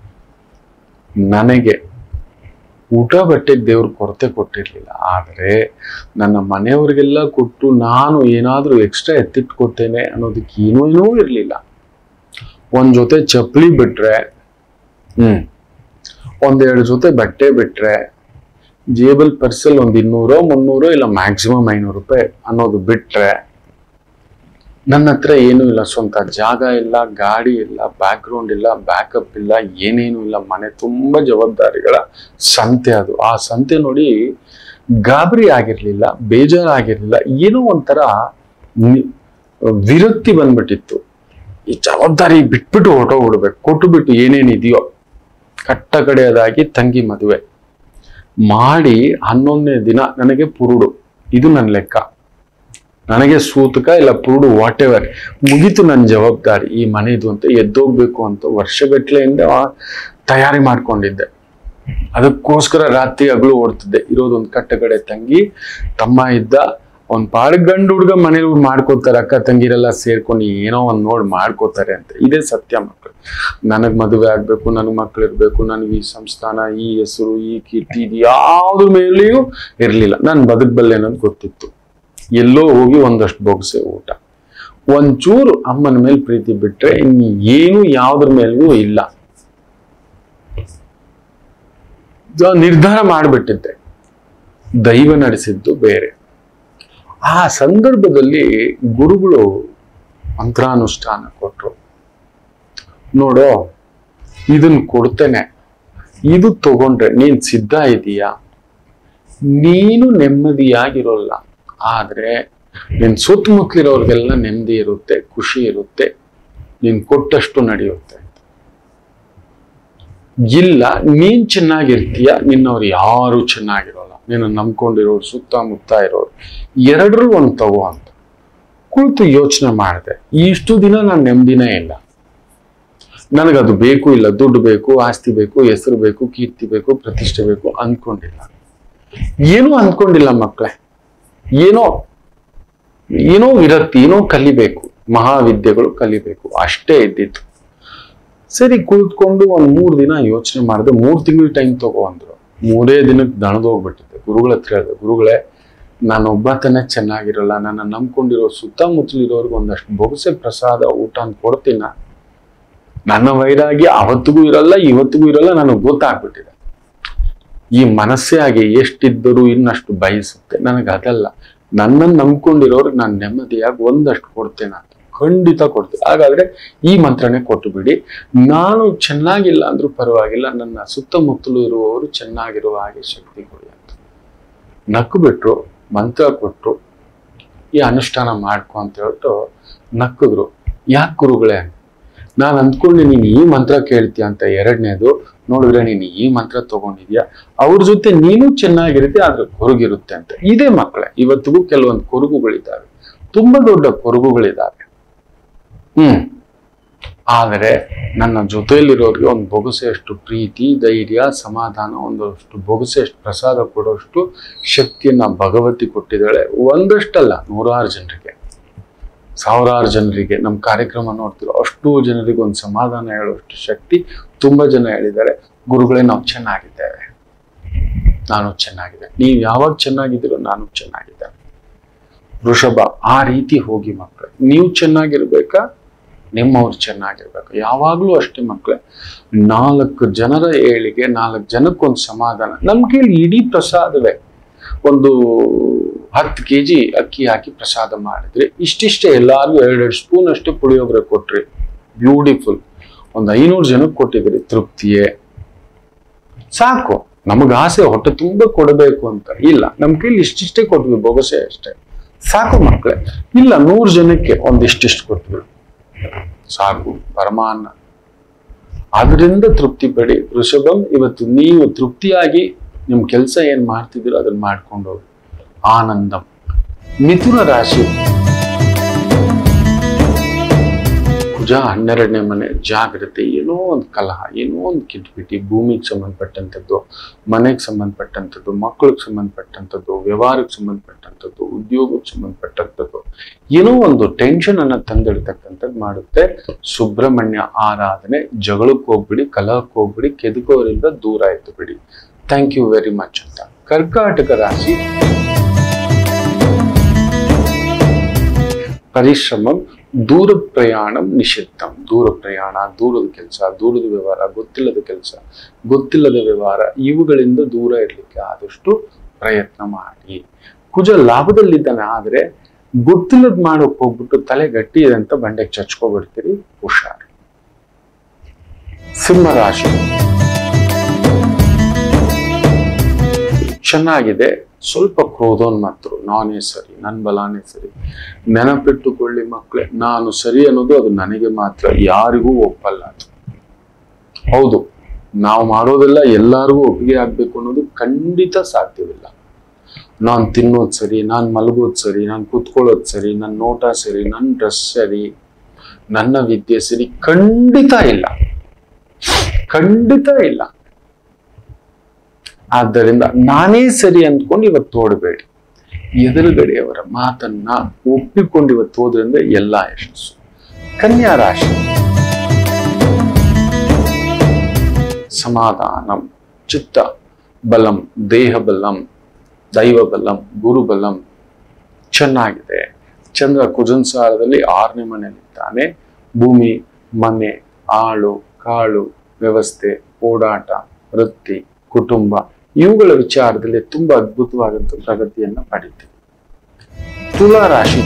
ನನಗೆ ಊಟ ಬಟ್ಟೆಗೆ ದೇವ್ರ ಕೊರತೆ ಕೊಟ್ಟಿರ್ಲಿಲ್ಲ ಆದರೆ ನನ್ನ ಮನೆಯವರಿಗೆಲ್ಲ ಕೊಟ್ಟು ನಾನು ಏನಾದ್ರೂ ಎಕ್ಸ್ಟ್ರಾ ಎತ್ತಿಟ್ಕೋತೇನೆ ಅನ್ನೋದಕ್ಕೆ ಏನೂ ಏನೂ ಇರಲಿಲ್ಲ ಒಂದ್ ಜೊತೆ ಚಪ್ಪಲಿ ಬಿಟ್ರೆ ಹ್ಮ್ ಒಂದೆರಡು ಜೊತೆ ಬಟ್ಟೆ ಬಿಟ್ರೆ ಜೇಬಲ್ ಪರ್ಸಲ್ ಒಂದ್ ಇನ್ನೂರೋ ಮುನ್ನೂರೋ ಇಲ್ಲ ಮ್ಯಾಕ್ಸಿಮಮ್ ಐನೂರು ರೂಪಾಯಿ ಅನ್ನೋದು ಬಿಟ್ರೆ ನನ್ನ ಹತ್ರ ಏನೂ ಇಲ್ಲ ಸ್ವಂತ ಜಾಗ ಇಲ್ಲ ಗಾಡಿ ಇಲ್ಲ ಬ್ಯಾಕ್ ಗ್ರೌಂಡ್ ಇಲ್ಲ ಬ್ಯಾಕಪ್ ಇಲ್ಲ ಏನೇನು ಇಲ್ಲ ಮನೆ ತುಂಬಾ ಜವಾಬ್ದಾರಿಗಳ ಸಂತೆ ಅದು ಆ ಸಂತೆ ನೋಡಿ ಗಾಬರಿ ಆಗಿರ್ಲಿಲ್ಲ ಬೇಜಾರಾಗಿರ್ಲಿಲ್ಲ ಏನೋ ಒಂಥರ ನಿ- ವಿರಕ್ತಿ ಬಂದ್ಬಿಟ್ಟಿತ್ತು ಈ ಜವಾಬ್ದಾರಿ ಬಿಟ್ಬಿಟ್ಟು ಹೊರಟೋಗ್ಬಿಡ್ಬೇಕು ಕೊಟ್ಟು ಬಿಟ್ಟು ಏನೇನಿದೆಯೋ ಕಟ್ಟ ಕಡೆಯದಾಗಿ ತಂಗಿ ಮದುವೆ ಮಾಡಿ ಹನ್ನೊಂದನೇ ದಿನ ನನಗೆ ಪುರುಡು ಇದು ನನ್ನ ಲೆಕ್ಕ ನನಗೆ ಸೂತಕ ಇಲ್ಲ ಪುರುಡು ವಾಟ್ ಎವರ್ ಮುಗೀತು ನನ್ನ ಜವಾಬ್ದಾರಿ ಈ ಮನೆದು ಅಂತ ಎದ್ದೋಗ್ಬೇಕು ಅಂತ ವರ್ಷಗಟ್ಲೆಯಿಂದ ತಯಾರಿ ಮಾಡ್ಕೊಂಡಿದ್ದೆ ಅದಕ್ಕೋಸ್ಕರ ರಾತ್ರಿ ಹಗಲು ಓಡ್ತಿದ್ದೆ ಇರೋದೊಂದು ಕಟ್ಟ ಕಡೆ ತಂಗಿ ತಮ್ಮ ಇದ್ದ ಒಂದ್ ಪಾಡ್ ಗಂಡು ಹುಡುಗ ಮನೇಲಿ ಮಾಡ್ಕೋತಾರೆ ಅಕ್ಕ ತಂಗಿರೆಲ್ಲ ಸೇರ್ಕೊಂಡು ಏನೋ ಒಂದ್ ನೋಡ್ ಮಾಡ್ಕೋತಾರೆ ಅಂತ ಇದೇ ಸತ್ಯ ಮಕ್ಕಳು ನನಗ್ ಮದುವೆ ಆಗ್ಬೇಕು ನನಗ್ ಮಕ್ಳು ಇರ್ಬೇಕು ನನಗೆ ಈ ಸಂಸ್ಥಾನ ಈ ಹೆಸರು ಈ ಕೀರ್ತಿ ಇದು ಯಾವ್ದ್ರ ಮೇಲೆಯೂ ಇರ್ಲಿಲ್ಲ ನಾನು ಬದುಕಬಲ್ಲೆ ಅನ್ನೋದು ಗೊತ್ತಿತ್ತು ಎಲ್ಲೋ ಹೋಗಿ ಒಂದಷ್ಟು ಬೊಗಸೆ ಊಟ ಒಂಚೂರು ಅಮ್ಮನ ಮೇಲೆ ಪ್ರೀತಿ ಬಿಟ್ರೆ ಇನ್ನು ಏನು ಯಾವ್ದ್ರ ಮೇಲೆಯೂ ಇಲ್ಲ ಜ- ನಿರ್ಧಾರ ಮಾಡಿಬಿಟ್ಟಿದ್ದೆ ದೈವ ನಡೆಸಿದ್ದು ಬೇರೆ ಆ ಸಂದರ್ಭದಲ್ಲಿ ಗುರುಗಳು ಮಂತ್ರಾನುಷ್ಠಾನ ಕೊಟ್ರು ನೋಡೋ ಇದನ್ನ ಕೊಡ್ತೇನೆ ಇದು ತಗೊಂಡ್ರೆ ನೀನ್ ಸಿದ್ಧ ಇದೀಯಾ ನೀನು ನೆಮ್ಮದಿಯಾಗಿರೋಲ್ಲ ಆದ್ರೆ ನಿನ್ ಸುತ್ತಮುತ್ತಲಿರೋರ್ಗೆಲ್ಲ ನೆಮ್ಮದಿ ಇರುತ್ತೆ ಖುಷಿ ಇರುತ್ತೆ ನೀನ್ ಕೊಟ್ಟಷ್ಟು ನಡೆಯುತ್ತೆ ಇಲ್ಲ ನೀನ್ ಚೆನ್ನಾಗಿರ್ತೀಯ ನಿನ್ನವ್ರು ಯಾರು ಚೆನ್ನಾಗಿರೋಲ್ಲ ನಿನ್ನ ನಂಬ್ಕೊಂಡಿರೋರು ಸುತ್ತಮುತ್ತ ಇರೋರು ಎರಡರೂ ಒಂದು ತಗೋ ಅಂತ ಕುಳಿತು ಯೋಚನೆ ಮಾಡಿದೆ ಇಷ್ಟು ದಿನ ನಾನು ನೆಮ್ಮದಿನೇ ಇಲ್ಲ ನನಗದು ಬೇಕು ಇಲ್ಲ ದುಡ್ಡು ಬೇಕು ಆಸ್ತಿ ಬೇಕು ಹೆಸರು ಬೇಕು ಕೀರ್ತಿ ಬೇಕು ಪ್ರತಿಷ್ಠೆ ಬೇಕು ಅಂದ್ಕೊಂಡಿಲ್ಲ ಏನೂ ಅಂದ್ಕೊಂಡಿಲ್ಲ ಮಕ್ಕಳೇ ಏನೋ ಏನೋ ಇರತ್ತೆ ಏನೋ ಕಲಿಬೇಕು ಮಹಾವಿದ್ಯೆಗಳು ಕಲಿಬೇಕು ಅಷ್ಟೇ ಇದ್ದಿತ್ತು ಸರಿ ಕುಳಿತುಕೊಂಡು ಒಂದ್ ಮೂರ್ ದಿನ ಯೋಚನೆ ಮಾಡಿದೆ ಮೂರ್ ತಿಂಗಳು ಟೈಮ್ ತಗೋ ಅಂದ್ರು ಮೂರೇ ದಿನಕ್ಕೆ ದಣದೋಗ್ಬಿಟ್ಟಿದ್ದೆ ಗುರುಗಳ ಹತ್ರ ಹೇಳಿದೆ ಗುರುಗಳೇ ನಾನು ಒಬ್ಬತನೇ ಚೆನ್ನಾಗಿರಲ್ಲ ನನ್ನ ನಂಬ್ಕೊಂಡಿರೋ ಸುತ್ತಮುತ್ತಲಿರೋರ್ಗೆ ಒಂದಷ್ಟು ಬೊಗಸೆ ಪ್ರಸಾದ ಊಟ ಅಂತ ಕೊಡ್ತೀನ ನನ್ನ ವೈರಾಗ್ಯ ಅವತ್ತಿಗೂ ಇರಲ್ಲ ಇವತ್ತಿಗೂ ಇರಲ್ಲ ನನಗೆ ಗೊತ್ತಾಗ್ಬಿಟ್ಟಿದೆ ಈ ಮನಸ್ಸೇ ಆಗಿ ಎಷ್ಟಿದ್ದರೂ ಇನ್ನಷ್ಟು ಬಯಸುತ್ತೆ ನನಗೆ ಅದಲ್ಲ ನನ್ನನ್ನು ನಂಬ್ಕೊಂಡಿರೋರ್ಗೆ ನಾನು ನೆಮ್ಮದಿಯಾಗಿ ಒಂದಷ್ಟು ಕೊಡ್ತೇನೆ ಅಂತ ಖಂಡಿತ ಕೊಡ್ತೀನಿ ಹಾಗಾದ್ರೆ ಈ ಮಂತ್ರನೇ ಕೊಟ್ಟು ಬಿಡಿ ನಾನು ಚೆನ್ನಾಗಿಲ್ಲ ಅಂದ್ರೂ ಪರವಾಗಿಲ್ಲ ನನ್ನ ಸುತ್ತಮುತ್ತಲು ಇರುವವರು ಚೆನ್ನಾಗಿರುವ ಹಾಗೆ ಶಕ್ತಿ ಕೊಡಿ ಅಂತ ನಕ್ಕು ಬಿಟ್ರು ಮಂತ್ರ ಕೊಟ್ರು ಈ ಅನುಷ್ಠಾನ ಮಾಡ್ಕೊ ಅಂತ ಹೇಳ್ಬಿಟ್ಟು ನಕ್ಕಿದ್ರು ಯಾಕೆ ಗುರುಗಳೇ ನಾನು ಅಂದ್ಕೊಂಡೆ ನೀನು ಈ ಮಂತ್ರ ಕೇಳ್ತೀಯ ಅಂತ ಎರಡನೇದು ನೋಡಿದ್ರೆ ನೀನು ಈ ಮಂತ್ರ ತಗೊಂಡಿದ್ಯಾ ಅವ್ರ ಜೊತೆ ನೀನು ಚೆನ್ನಾಗಿರುತ್ತೆ ಆದ್ರೆ ಕೊರಗಿರುತ್ತೆ ಅಂತ ಇದೇ ಮಕ್ಕಳೇ ಇವತ್ತಿಗೂ ಕೆಲವೊಂದು ಕೊರಗುಗಳಿದ್ದಾವೆ ತುಂಬಾ ದೊಡ್ಡ ಕೊರಗುಗಳಿದ್ದಾವೆ ಹ್ಮ್ ಆದರೆ ನನ್ನ ಜೊತೆಯಲ್ಲಿರೋರಿಗೆ ಒಂದು ಬೊಗಸೆಯಷ್ಟು ಪ್ರೀತಿ ಧೈರ್ಯ ಸಮಾಧಾನ ಒಂದಷ್ಟು ಬೊಗಸೆಯಷ್ಟು ಪ್ರಸಾದ ಕೊಡೋಷ್ಟು ಶಕ್ತಿಯನ್ನ ಭಗವತಿ ಕೊಟ್ಟಿದ್ದಾಳೆ ಒಂದಷ್ಟಲ್ಲ ನೂರಾರು ಜನರಿಗೆ ಸಾವಿರಾರು ಜನರಿಗೆ ನಮ್ಮ ಕಾರ್ಯಕ್ರಮ ನೋಡ್ತಿರೋ ಅಷ್ಟು ಜನರಿಗೆ ಒಂದು ಸಮಾಧಾನ ಹೇಳುವಷ್ಟು ಶಕ್ತಿ ತುಂಬಾ ಜನ ಹೇಳಿದ್ದಾರೆ ಗುರುಗಳೇ ನಾವು ಚೆನ್ನಾಗಿದ್ದೇವೆ ನಾನು ಚೆನ್ನಾಗಿದೆ ನೀವು ಯಾವಾಗ ಚೆನ್ನಾಗಿದ್ದೀರೋ ನಾನು ಚೆನ್ನಾಗಿದ್ದೇನೆ ವೃಷಭ ಆ ರೀತಿ ಹೋಗಿ ಮಕ್ಕಳು ನೀವು ಚೆನ್ನಾಗಿರ್ಬೇಕಾ ನಿಮ್ಮವ್ರು ಚೆನ್ನಾಗಿರ್ಬೇಕು ಯಾವಾಗ್ಲೂ ಅಷ್ಟೇ ಮಕ್ಕಳೇ ನಾಲ್ಕು ಜನರ ಏಳಿಗೆ ನಾಲ್ಕು ಜನಕ್ಕೊಂದು ಸಮಾಧಾನ ನಮ್ ಕೈಲಿ ಇಡೀ ಪ್ರಸಾದವೇ ಒಂದು ಹತ್ತು ಕೆ ಜಿ ಅಕ್ಕಿ ಹಾಕಿ ಪ್ರಸಾದ ಮಾಡಿದ್ರಿ ಇಷ್ಟಿಷ್ಟೇ ಎಲ್ಲಾರ್ಗು ಎರಡೆರಡು ಸ್ಪೂನ್ ಅಷ್ಟೇ ಪುಳಿಯೋಗರೆ ಕೊಟ್ರಿ ಬ್ಯೂಟಿಫುಲ್ ಒಂದು ಐನೂರು ಜನಕ್ಕೆ ಕೊಟ್ಟಿದ್ರಿ ತೃಪ್ತಿಯೇ ಸಾಕು ನಮಗ ಆಸೆ ಹೊಟ್ಟೆ ತುಂಬ ಕೊಡಬೇಕು ಅಂತ ಇಲ್ಲ ನಮ್ ಕೈಲಿ ಇಷ್ಟಿಷ್ಟೇ ಕೊಟ್ವಿ ಬೊಗಸೆ ಅಷ್ಟೇ ಸಾಕು ಮಕ್ಕಳೇ ಇಲ್ಲ ನೂರು ಜನಕ್ಕೆ ಒಂದಿಷ್ಟಿಷ್ಟು ಕೊಟ್ವಿ ಸಾಕು ಪರಮಾನ್ನ ಅದರಿಂದ ತೃಪ್ತಿ ಪಡಿ ವೃಷಭಂ ಇವತ್ತು ನೀವು ತೃಪ್ತಿಯಾಗಿ ನಿಮ್ ಕೆಲಸ ಏನ್ ಮಾಡ್ತಿದ್ದೀರೋ ಅದನ್ನ ಮಾಡ್ಕೊಂಡು ಹೋಗಿ ಆನಂದಂ ಮಿಥುನ ರಾಶಿ ಕುಜ ಹನ್ನೆರಡನೇ ಮನೆ ಜಾಗ್ರತೆ ಏನೋ ಒಂದು ಕಲಹ ಏನೋ ಒಂದು ಕಿಟ್ಪಿಟಿ ಭೂಮಿಗೆ ಸಂಬಂಧಪಟ್ಟಂಥದ್ದು ಮನೆಗೆ ಸಂಬಂಧಪಟ್ಟಂಥದ್ದು ಮಕ್ಕಳಿಗೆ ಸಂಬಂಧಪಟ್ಟಂಥದ್ದು ವ್ಯವಹಾರಕ್ಕೆ ಸಂಬಂಧಪಟ್ಟಂಥದ್ದು ಉದ್ಯೋಗಕ್ಕೆ ಸಂಬಂಧಪಟ್ಟಂಥದ್ದು ಏನೋ ಒಂದು ಟೆನ್ಷನ್ ಅನ್ನ ತಂದಿಡ್ತಕ್ಕಂಥದ್ದು ಮಾಡುತ್ತೆ ಸುಬ್ರಹ್ಮಣ್ಯ ಆರಾಧನೆ ಜಗಳಕ್ಕೆ ಹೋಗ್ಬಿಡಿ ಕಲಹಕ್ಕೆ ಹೋಗ್ಬಿಡಿ ಕೆದಕೋರಿಂದ ದೂರ ಆಯ್ತು ಬಿಡಿ ಥ್ಯಾಂಕ್ ಯು ವೆರಿ ಮಚ್ ಅಂತ ಕರ್ಕಾಟಕ ರಾಶಿ ಪರಿಶ್ರಮಂ ದೂರ ಪ್ರಯಾಣಂ ನಿಷಿದ್ಧಂ ದೂರ ಪ್ರಯಾಣ ದೂರದ ಕೆಲಸ ದೂರದ ವ್ಯವಹಾರ ಗೊತ್ತಿಲ್ಲದ ಕೆಲಸ ಗೊತ್ತಿಲ್ಲದ ವ್ಯವಹಾರ ಇವುಗಳಿಂದ ದೂರ ಇರಲಿಕ್ಕೆ ಆದಷ್ಟು ಪ್ರಯತ್ನ ಮಾಡಿ ಕುಜ ಲಾಭದಲ್ಲಿದ್ದಾನೆ ಆದ್ರೆ ಗೊತ್ತಿಲ್ಲದ್ ಮಾಡೋಕ್ ಹೋಗ್ಬಿಟ್ಟು ತಲೆ ಗಟ್ಟಿ ಇದೆ ಅಂತ ಬಂಡೆಗೆ ಚಚ್ಕೊಬಿಡ್ತೀರಿ ಹುಷಾರು ಸಿಂಹರಾಶಿ ಚೆನ್ನಾಗಿದೆ ಸ್ವಲ್ಪ ಕ್ರೋಧೋನ್ಮತ್ತರು ನಾನೇ ಸರಿ ನನ್ನ ಬಲಾನೇ ಸರಿ ನೆನಪಿಟ್ಟುಕೊಳ್ಳಿ ಮಕ್ಕಳೇ ನಾನು ಸರಿ ಅನ್ನೋದು ಅದು ನನಗೆ ಮಾತ್ರ ಯಾರಿಗೂ ಒಪ್ಪಲ್ಲ ಅದು ಹೌದು ನಾವು ಮಾಡೋದೆಲ್ಲ ಎಲ್ಲರಿಗೂ ಒಪ್ಪಿಗೆ ಆಗ್ಬೇಕು ಅನ್ನೋದು ಖಂಡಿತ ಸಾಧ್ಯವಿಲ್ಲ ನಾನು ತಿನ್ನೋದು ಸರಿ ನಾನು ಮಲಗೋದು ಸರಿ ನಾನು ಕೂತ್ಕೊಳ್ಳೋದು ಸರಿ ನನ್ನ ನೋಟ ಸರಿ ನನ್ನ ಡ್ರೆಸ್ ಸರಿ ನನ್ನ ವಿದ್ಯೆ ಸರಿ ಖಂಡಿತ ಇಲ್ಲ ಖಂಡಿತ ಇಲ್ಲ ಆದ್ದರಿಂದ ನಾನೇ ಸರಿ ಅಂದ್ಕೊಂಡು ಇವತ್ತು ಓಡಬೇಡಿ ಎದುರುಗಡೆಯವರ ಮಾತನ್ನ ಒಪ್ಪಿಕೊಂಡು ಇವತ್ತು ಹೋದ್ರಿಂದ ಎಲ್ಲ ಯಶಸ್ಸು ಕನ್ಯಾ ರಾಶಿ ಸಮಾಧಾನಂ ಚಿತ್ತ ಬಲಂ ದೇಹ ಬಲಂ ದೈವ ಬಲಂ ಗುರು ಬಲಂ ಚೆನ್ನಾಗಿದೆ ಚಂದ್ರ ಕುಜನ್ ಸಾರದಲ್ಲಿ ಆರನೇ ಮನೆಯಲ್ಲಿದ್ದಾನೆ ಭೂಮಿ ಮನೆ ಆಳು ಕಾಳು ವ್ಯವಸ್ಥೆ ಓಡಾಟ ವೃತ್ತಿ ಕುಟುಂಬ ಇವುಗಳ ವಿಚಾರದಲ್ಲಿ ತುಂಬಾ ಅದ್ಭುತವಾದಂತ ಪ್ರಗತಿಯನ್ನ ಪಡಿತೀವಿ ತುಲಾ ರಾಶಿ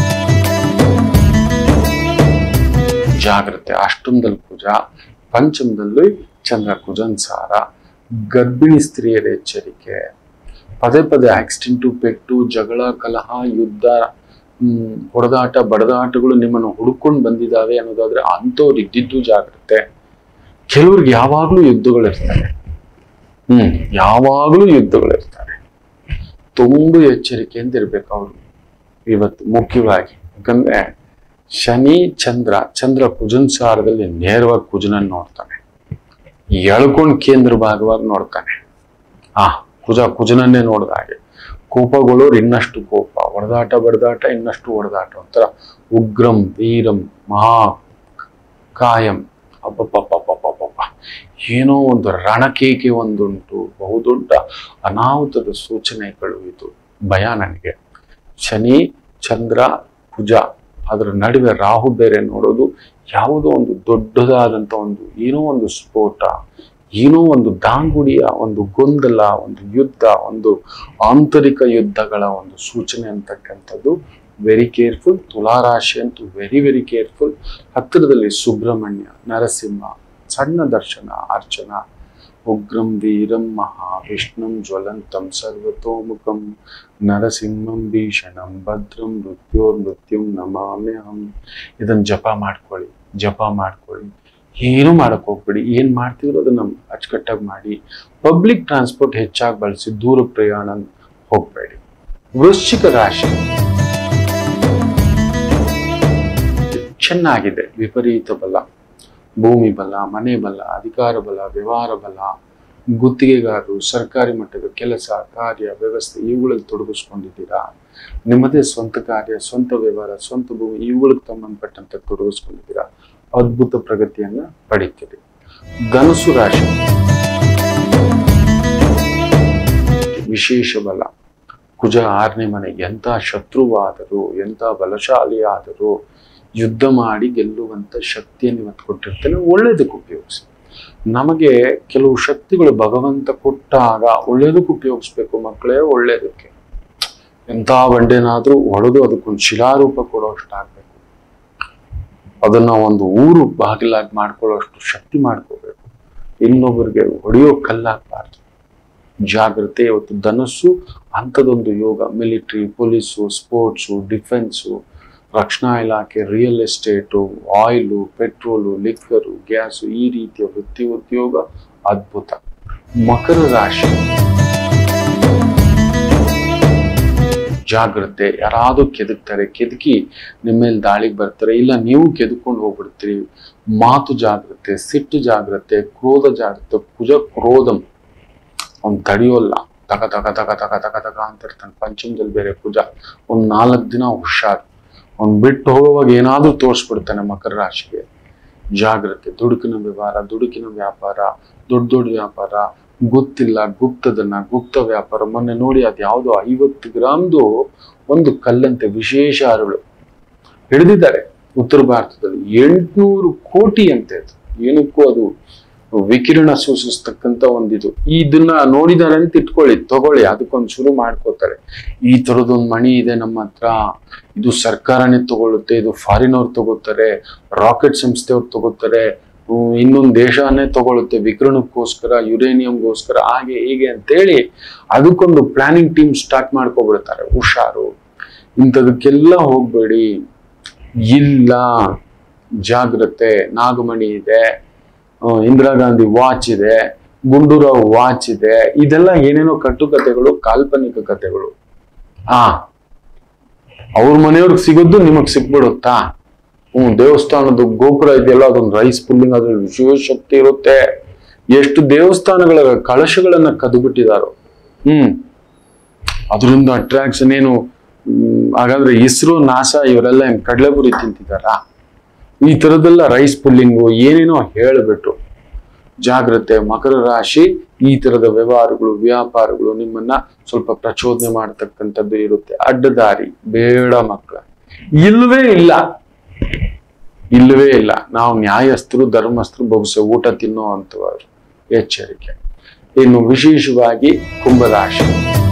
ಜಾಗ್ರತೆ ಅಷ್ಟಮದಲ್ಲಿ ಕುಜ ಪಂಚಮದಲ್ಲಿ ಚಂದ್ರ ಕುಜನ್ ಸಾರ ಗರ್ಭಿಣಿ ಸ್ತ್ರೀಯರ ಎಚ್ಚರಿಕೆ ಪದೇ ಪದೇ ಆಕ್ಸಿಡೆಂಟು ಪೆಟ್ಟು ಜಗಳ ಕಲಹ ಯುದ್ಧ ಹ್ಮ್ ಹೊಡೆದಾಟ ಬಡದಾಟಗಳು ನಿಮ್ಮನ್ನು ಹುಡುಕೊಂಡು ಬಂದಿದ್ದಾವೆ ಅನ್ನೋದಾದ್ರೆ ಅಂಥವ್ರು ಇದ್ದಿದ್ದು ಜಾಗ್ರತೆ ಕೆಲವ್ರಿಗೆ ಯಾವಾಗ್ಲೂ ಯುದ್ಧಗಳಿರ್ತವೆ ಹ್ಮ್ ಯಾವಾಗ್ಲೂ ಯುದ್ಧಗಳಿರ್ತವೆ ತುಂಬ ಎಚ್ಚರಿಕೆಯಿಂದ ಇರ್ಬೇಕು ಅವರು ಇವತ್ತು ಮುಖ್ಯವಾಗಿ ಯಾಕಂದ್ರೆ ಶನಿ ಚಂದ್ರ ಚಂದ್ರ ಕುಜನ್ ಸಾರದಲ್ಲಿ ನೇರವಾಗಿ ಕುಜನನ್ನು ನೋಡ್ತಾನೆ ಎಳ್ಕೊಂಡು ಕೇಂದ್ರ ಭಾಗವಾಗಿ ನೋಡ್ತಾನೆ ಆ ಕುಜ ಕುಜನನ್ನೇ ನೋಡಿದ ಹಾಗೆ ಕೋಪಗೊಳ್ಳೋರು ಇನ್ನಷ್ಟು ಕೋಪ ಹೊಡೆದಾಟ ಬಡದಾಟ ಇನ್ನಷ್ಟು ಹೊಡೆದಾಟ ಒಂಥರ ಉಗ್ರಂ ವೀರಂ ಮಹಾ ಕಾಯಂ ಅಬ್ಬಬ್ಬಬ್ಬಬ್ಬಬ್ಬಬ್ಬ ಏನೋ ಒಂದು ರಣಕೇಕೆ ಒಂದುಂಟು ಬಹುದೊಡ್ಡ ಅನಾಹುತದ ಸೂಚನೆಗಳು ಇದು ಭಯ ನನಗೆ ಶನಿ ಚಂದ್ರ ಕುಜ ಅದರ ನಡುವೆ ರಾಹು ಬೇರೆ ನೋಡೋದು ಯಾವುದೋ ಒಂದು ದೊಡ್ಡದಾದಂಥ ಒಂದು ಏನೋ ಒಂದು ಸ್ಫೋಟ ಏನೋ ಒಂದು ದಾಂಗುಡಿಯ ಒಂದು ಗೊಂದಲ ಒಂದು ಯುದ್ಧ ಒಂದು ಆಂತರಿಕ ಯುದ್ಧಗಳ ಒಂದು ಸೂಚನೆ ಅಂತಕ್ಕಂಥದ್ದು ವೆರಿ ಕೇರ್ಫುಲ್ ತುಲಾರಾಶಿ ಅಂತೂ ವೆರಿ ವೆರಿ ಕೇರ್ಫುಲ್ ಹತ್ತಿರದಲ್ಲಿ ಸುಬ್ರಹ್ಮಣ್ಯ ನರಸಿಂಹ ಸಣ್ಣ ದರ್ಶನ ಅರ್ಚನ ಉಗ್ರಂ ವೀರಂ ಮಹಾ ವಿಷ್ಣುಂ ಜ್ವಲಂತಂ ಸರ್ವತೋಮುಖಂ ನರಸಿಂಹಂ ಭೀಷಣಂ ಭದ್ರಂ ಮೃತ್ಯೋರ್ ಮೃತ್ಯುಂ ನಮಾಮ್ಯಹಂ ಇದನ್ನ ಜಪ ಮಾಡ್ಕೊಳ್ಳಿ ಜಪ ಮಾಡ್ಕೊಳ್ಳಿ ಏನು ಮಾಡಕ್ ಹೋಗ್ಬೇಡಿ ಏನ್ ಮಾಡ್ತಿದ್ರು ಅದನ್ನ ಅಚ್ಚುಕಟ್ಟಾಗಿ ಮಾಡಿ ಪಬ್ಲಿಕ್ ಟ್ರಾನ್ಸ್ಪೋರ್ಟ್ ಹೆಚ್ಚಾಗಿ ಬಳಸಿ ದೂರ ಪ್ರಯಾಣ ಹೋಗ್ಬೇಡಿ ವೃಶ್ಚಿಕ ರಾಶಿ ಚೆನ್ನಾಗಿದೆ ವಿಪರೀತ ಬಲ ಭೂಮಿ ಬಲ ಮನೆ ಬಲ ಅಧಿಕಾರ ಬಲ ವ್ಯವಹಾರ ಬಲ ಗುತ್ತಿಗೆಗಾರರು ಸರ್ಕಾರಿ ಮಟ್ಟದ ಕೆಲಸ ಕಾರ್ಯ ವ್ಯವಸ್ಥೆ ಇವುಗಳಲ್ಲಿ ತೊಡಗಿಸ್ಕೊಂಡಿದ್ದೀರಾ ನಿಮ್ಮದೇ ಸ್ವಂತ ಕಾರ್ಯ ಸ್ವಂತ ವ್ಯವಹಾರ ಸ್ವಂತ ಭೂಮಿ ಇವುಗಳಿಗೆ ಸಂಬಂಧಪಟ್ಟಂತೆ ತೊಡಗಿಸ್ಕೊಂಡಿದ್ದೀರಾ ಅದ್ಭುತ ಪ್ರಗತಿಯನ್ನ ಪಡಿತೀರಿ ಧನುಸು ರಾಶಿ ವಿಶೇಷ ಬಲ ಕುಜ ಆರನೇ ಮನೆ ಎಂಥ ಶತ್ರುವಾದರೂ ಎಂಥ ಬಲಶಾಲಿ ಆದರೂ ಯುದ್ಧ ಮಾಡಿ ಗೆಲ್ಲುವಂತ ಶಕ್ತಿಯನ್ನು ಇವತ್ತು ಕೊಟ್ಟಿರ್ತಾನೆ ಒಳ್ಳೇದಕ್ಕೆ ಉಪಯೋಗಿಸಿ ನಮಗೆ ಕೆಲವು ಶಕ್ತಿಗಳು ಭಗವಂತ ಕೊಟ್ಟಾಗ ಒಳ್ಳೇದಕ್ಕೆ ಉಪಯೋಗಿಸ್ಬೇಕು ಮಕ್ಕಳೇ ಒಳ್ಳೇದಕ್ಕೆ ಎಂಥ ಬಂಡೆನಾದ್ರೂ ಹೊಡೆದು ಅದಕ್ಕೊಂದು ಶಿಲಾರೂಪ ಕೊಡೋಷ್ಟಾಗಬೇಕು ಅದನ್ನ ಒಂದು ಊರು ಬಾಗಿಲಾಗಿ ಮಾಡ್ಕೊಳ್ಳೋಷ್ಟು ಶಕ್ತಿ ಮಾಡ್ಕೋಬೇಕು ಇನ್ನೊಬ್ಬರಿಗೆ ಹೊಡೆಯೋ ಕಲ್ಲಾಗಬಾರ್ದು ಜಾಗ್ರತೆ ಇವತ್ತು ಧನಸ್ಸು ಅಂಥದ್ದೊಂದು ಯೋಗ ಮಿಲಿಟ್ರಿ ಪೊಲೀಸು ಸ್ಪೋರ್ಟ್ಸು ಡಿಫೆನ್ಸು ರಕ್ಷಣಾ ಇಲಾಖೆ real estate oil petrol liquor gas ಈ ರೀತಿಯ ವೃತ್ತಿ ಉದ್ಯೋಗ ಅದ್ಭುತ ಮಕರ ರಾಶಿ ಜಾಗ್ರತೆ ಯಾರಾದ್ರೂ ಕೆದಕ್ತಾರೆ ಕೆದಕಿ ನಿಮ್ಮ ಮೇಲೆ ದಾಳಿಗೆ ಬರ್ತಾರೆ ಇಲ್ಲ ನೀವು ಕೆದಕೊಂಡು ಹೋಗ್ಬಿಡ್ತೀರಿ ಮಾತು ಜಾಗ್ರತೆ ಸಿಟ್ಟು ಜಾಗ್ರತೆ ಕ್ರೋಧ ಜಾಗ್ರತೆ ಕುಜ ಕ್ರೋಧಂ ಅವ್ನು ತಡೆಯೋಲ್ಲ ತಗ ತಗ ತಗ ತಗ ತಗ ತಗ ಅಂತ ಇರ್ತಾನೆ ಪಂಚಮದಲ್ಲಿ ಬೇರೆ ಕುಜ ಒಂದ್ ನಾಲ್ಕು ದಿನ ಹುಷಾರ್ ಅವ್ನು ಬಿಟ್ಟು ಹೋಗುವಾಗ ಏನಾದ್ರೂ ತೋರಿಸ್ಬಿಡ್ತಾನೆ ಮಕರ ರಾಶಿಗೆ ಜಾಗ್ರತೆ ದುಡುಕಿನ ವ್ಯವಹಾರ ದುಡುಕಿನ ವ್ಯಾಪಾರ ದೊಡ್ಡ ದೊಡ್ಡ ವ್ಯಾಪಾರ ಗೊತ್ತಿಲ್ಲ ಗುಪ್ತದನ್ನ ಗುಪ್ತ ವ್ಯಾಪಾರ ಮೊನ್ನೆ ನೋಡಿ ಅದು ಯಾವುದೋ ಐವತ್ತು ಗ್ರಾಮ್ದು ಒಂದು ಕಲ್ಲಂತೆ ವಿಶೇಷ ಅರಳು ಹಿಡಿದಿದ್ದಾರೆ ಉತ್ತರ ಭಾರತದಲ್ಲಿ ಎಂಟ್ನೂರು ಕೋಟಿ ಅಂತೆ ಅದು ಏನಕ್ಕೂ ಅದು ವಿಕಿರಣ ಸೂಚಿಸ್ತಕ್ಕಂತ ಒಂದಿದು ಇದನ್ನ ನೋಡಿದಾರೆ ಅಂತ ಇಟ್ಕೊಳ್ಳಿ ತಗೊಳ್ಳಿ ಅದಕ್ಕೊಂದು ಶುರು ಮಾಡ್ಕೋತಾರೆ ಈ ತರದೊಂದು ಮಣಿ ಇದೆ ನಮ್ಮ ಹತ್ರ ಇದು ಸರ್ಕಾರನೇ ತಗೊಳುತ್ತೆ ಇದು ಫಾರಿನ್ ಅವ್ರು ತಗೋತಾರೆ ರಾಕೆಟ್ ಸಂಸ್ಥೆಯವ್ರು ತಗೋತಾರೆ ಹ್ಮ್, ಇನ್ನೊಂದು ದೇಶನೇ ತಗೊಳುತ್ತೆ ವಿಕಿರಣಕ್ಕೋಸ್ಕರ ಯುರೇನಿಯಂಗೋಸ್ಕರ ಹಾಗೆ ಹೀಗೆ ಅಂತೇಳಿ ಅದಕ್ಕೊಂದು ಪ್ಲಾನಿಂಗ್ ಟೀಮ್ ಸ್ಟಾರ್ಟ್ ಮಾಡ್ಕೊಬಿಡ್ತಾರೆ ಹುಷಾರು ಇಂಥದಕ್ಕೆಲ್ಲ ಹೋಗ್ಬೇಡಿ ಇಲ್ಲ ಜಾಗ್ರತೆ ನಾಗಮಣಿ ಇದೆ ಆ, ಇಂದಿರಾ ಗಾಂಧಿ ವಾಚ್ ಇದೆ ಗುಂಡೂರಾವ್ ವಾಚ್ ಇದೆ ಇದೆಲ್ಲ ಏನೇನೋ ಕಟ್ಟುಕತೆಗಳು ಕಾಲ್ಪನಿಕ ಕತೆಗಳು ಆ ಅವ್ರ ಮನೆಯವ್ರಿಗೆ ಸಿಗೋದು ನಿಮಗ್ ಸಿಕ್ಬಿಡುತ್ತಾ ಹ್ಮ್ ದೇವಸ್ಥಾನದ ಗೋಪುರ ಇದೆಯಲ್ಲ ಅದೊಂದು ರೈಸ್ ಪುಲ್ಲಿಂಗ್ ಅದ್ರಲ್ಲಿ ವಿಶೇಷ ಶಕ್ತಿ ಇರುತ್ತೆ ಎಷ್ಟು ದೇವಸ್ಥಾನಗಳ ಕಳಶಗಳನ್ನ ಕದ್ದು ಬಿಟ್ಟಿದಾರೋ ಹ್ಮ್ ಅದರಿಂದ ಅಟ್ರಾಕ್ಷನ್ ಏನು ಹ್ಮ್, ಹಾಗಾದ್ರೆ ಇಸ್ರೋ ನಾಸಾ ಇವರೆಲ್ಲ ಏನ್ ಕಡಲೆಪುರಿ ತಿಂತಿದಾರಾ ಈ ತರದೆಲ್ಲ ರೈಸ್ ಪುಲ್ಲಿಂಗು ಏನೇನೋ ಹೇಳ್ಬಿಟ್ಟು ಜಾಗ್ರತೆ ಮಕರ ರಾಶಿ ಈ ತರದ ವ್ಯವಹಾರಗಳು ವ್ಯಾಪಾರಗಳು ನಿಮ್ಮನ್ನ ಸ್ವಲ್ಪ ಪ್ರಚೋದನೆ ಮಾಡತಕ್ಕಂಥದ್ದು ಇರುತ್ತೆ ಅಡ್ಡದಾರಿ ಬೇಡ ಮಕ್ಕಳ ಇಲ್ವೇ ಇಲ್ಲ ಇಲ್ಲವೇ ಇಲ್ಲ ನಾವು ನ್ಯಾಯಸ್ಥರು ಧರ್ಮಸ್ಥರು ಬಹುಶಃ ಊಟ ತಿನ್ನೋ ಅಂತವರು ಎಚ್ಚರಿಕೆ ಇನ್ನು ವಿಶೇಷವಾಗಿ ಕುಂಭರಾಶಿ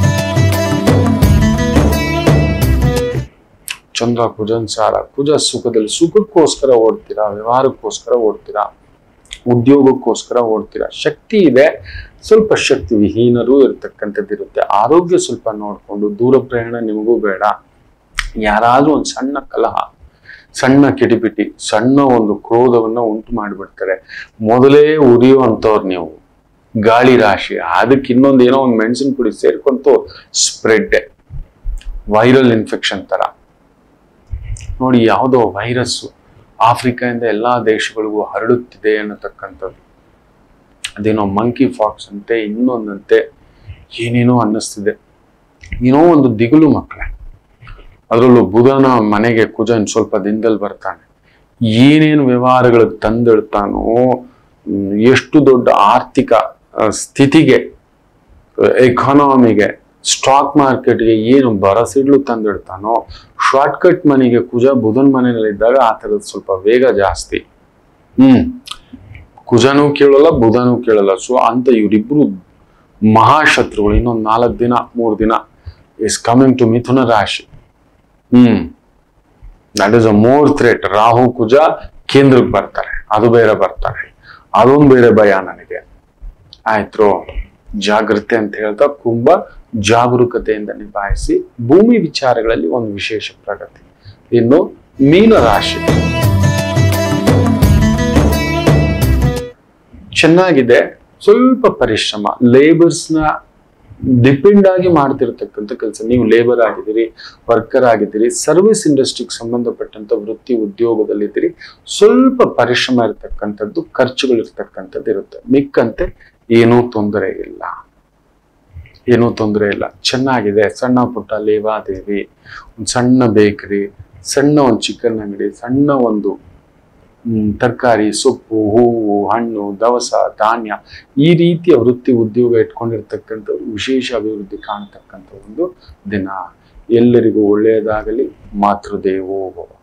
ಚಂದ್ರ ಕುಜನ್ ಸಾರ ಕುಜ ಸುಖದಲ್ಲಿ ಸುಖಕ್ಕೋಸ್ಕರ ಓಡ್ತೀರಾ ವ್ಯವಹಾರಕ್ಕೋಸ್ಕರ ಓಡ್ತೀರಾ ಉದ್ಯೋಗಕ್ಕೋಸ್ಕರ ಓಡ್ತೀರಾ ಶಕ್ತಿ ಇದೆ ಸ್ವಲ್ಪ ಶಕ್ತಿ ವಿಹೀನರೂ ಇರತಕ್ಕಂಥದ್ದು ಇರುತ್ತೆ ಆರೋಗ್ಯ ಸ್ವಲ್ಪ ನೋಡ್ಕೊಂಡು ದೂರ ಪ್ರಯಾಣ ನಿಮಗೂ ಬೇಡ ಯಾರಾದ್ರೂ ಒಂದು ಸಣ್ಣ ಕಲಹ ಸಣ್ಣ ಕಿಟಿಪಿಟಿ ಸಣ್ಣ ಒಂದು ಕ್ರೋಧವನ್ನ ಉಂಟು ಮಾಡಿಬಿಡ್ತಾರೆ ಮೊದಲೇ ಉರಿಯುವಂಥವ್ರು ನೀವು ಗಾಳಿ ರಾಶಿ ಅದಕ್ಕೆ ಇನ್ನೊಂದು ಏನೋ ಒಂದು ಮೆಣಸಿನ ಪುಡಿ ಸೇರ್ಕೊಂತು ಸ್ಪ್ರೆಡ್ ವೈರಲ್ ಇನ್ಫೆಕ್ಷನ್ ತರ ನೋಡಿ ಯಾವುದೋ ವೈರಸ್ಸು ಆಫ್ರಿಕಾದಿಂದ ಎಲ್ಲಾ ದೇಶಗಳಿಗೂ ಹರಡುತ್ತಿದೆ ಅನ್ನತಕ್ಕಂಥದ್ದು ಅದೇನೋ ಮಂಕಿ ಫಾಕ್ಸ್ ಅಂತೆ ಇನ್ನೊಂದಂತೆ ಏನೇನೋ ಅನ್ನಿಸ್ತಿದೆ ಏನೋ ಒಂದು ದಿಗುಲು ಮಕ್ಕಳೇ ಅದರಲ್ಲೂ ಬುಧನ ಮನೆಗೆ ಕುಜನ್ ಸ್ವಲ್ಪ ದಿನದಲ್ಲಿ ಬರ್ತಾನೆ ಏನೇನು ವ್ಯವಹಾರಗಳಿಗೆ ತಂದಿಡ್ತಾನೋ ಹ್ಮ್, ಎಷ್ಟು ದೊಡ್ಡ ಆರ್ಥಿಕ ಆ, ಸ್ಥಿತಿಗೆ ಎಕಾನಮಿಗೆ ಸ್ಟಾಕ್ ಮಾರ್ಕೆಟ್ಗೆ ಏನು ಬರಸಿಡ್ಲು ತಂದಿಡ್ತಾನೋ ಶಾರ್ಟ್ಕಟ್ ಮನೆಗೆ ಕುಜ ಬುಧನ್ ಮನೆಯಲ್ಲಿದ್ದಾಗ ಆ ಥರದ್ದು ಸ್ವಲ್ಪ ವೇಗ ಜಾಸ್ತಿ ಹ್ಮ್ ಕುಜನೂ ಕೇಳಲ್ಲ ಬುಧನೂ ಕೇಳಲ್ಲ ಸೊ ಅಂತ ಇವರಿಬ್ರು ಮಹಾಶತ್ರುಗಳು ಇನ್ನೊಂದು ನಾಲ್ಕು ದಿನ ಮೂರು ದಿನ ಇಸ್ ಕಮಿಂಗ್ ಟು ಮಿಥುನ ರಾಶಿ hmm that is a more threat ರಾಹು ಕುಜ ಕೇಂದ್ರಕ್ಕೆ ಬರ್ತಾರೆ ಅದು ಬೇರೆ ಬರ್ತಾರೆ ಅದೊಂದು ಬೇರೆ ಭಯ ನನಗೆ ಆಯ್ತು ಜಾಗೃತೆ ಅಂತ ಹೇಳ್ತಾ ಕುಂಭ ಜಾಗರೂಕತೆಯಿಂದ ನಿಭಾಯಿಸಿ ಭೂಮಿ ವಿಚಾರಗಳಲ್ಲಿ ಒಂದು ವಿಶೇಷ ಪ್ರಗತಿ ಇನ್ನು ಮೀನ ರಾಶಿ ಚೆನ್ನಾಗಿದೆ ಸ್ವಲ್ಪ ಪರಿಶ್ರಮ ಲೇಬರ್ಸ್ ನ ಡಿಪೆಂಡ್ ಆಗಿ ಮಾಡ್ತಿರ್ತಕ್ಕಂಥ ಕೆಲಸ ನೀವು ಲೇಬರ್ ಆಗಿದ್ದೀರಿ ವರ್ಕರ್ ಆಗಿದ್ದೀರಿ ಸರ್ವಿಸ್ ಇಂಡಸ್ಟ್ರಿಗೆ ಸಂಬಂಧಪಟ್ಟಂತ ವೃತ್ತಿ ಉದ್ಯೋಗದಲ್ಲಿದ್ದೀರಿ ಸ್ವಲ್ಪ ಪರಿಶ್ರಮ ಇರತಕ್ಕಂಥದ್ದು ಖರ್ಚುಗಳು ಇರ್ತಕ್ಕಂಥದ್ದು ಇರುತ್ತೆ ಮಿಕ್ಕಂತೆ ಏನೂ ತೊಂದರೆ ಇಲ್ಲ ಏನೂ ತೊಂದರೆ ಇಲ್ಲ ಚೆನ್ನಾಗಿದೆ ಸಣ್ಣ ಪುಟ್ಟ ಲೇವಾದೇವಿ ಒಂದು ಸಣ್ಣ ಬೇಕರಿ ಸಣ್ಣ ಒಂದು ಚಿಕನ್ ಅಂಗಡಿ ಸಣ್ಣ ಒಂದು ತರಕಾರಿ ಸೊಪ್ಪು ಹೂವು ಹಣ್ಣು ದವಸ ಧಾನ್ಯ ಈ ರೀತಿಯ ವೃತ್ತಿ ಉದ್ಯೋಗ ಇಟ್ಕೊಂಡಿರ್ತಕ್ಕಂಥ ವಿಶೇಷ ಅಭಿವೃದ್ಧಿ ಕಾಣ್ತಕ್ಕಂಥ ಒಂದು ದಿನ ಎಲ್ಲರಿಗೂ ಒಳ್ಳೆಯದಾಗಲಿ ಮಾತೃದೇವೋ ಭವ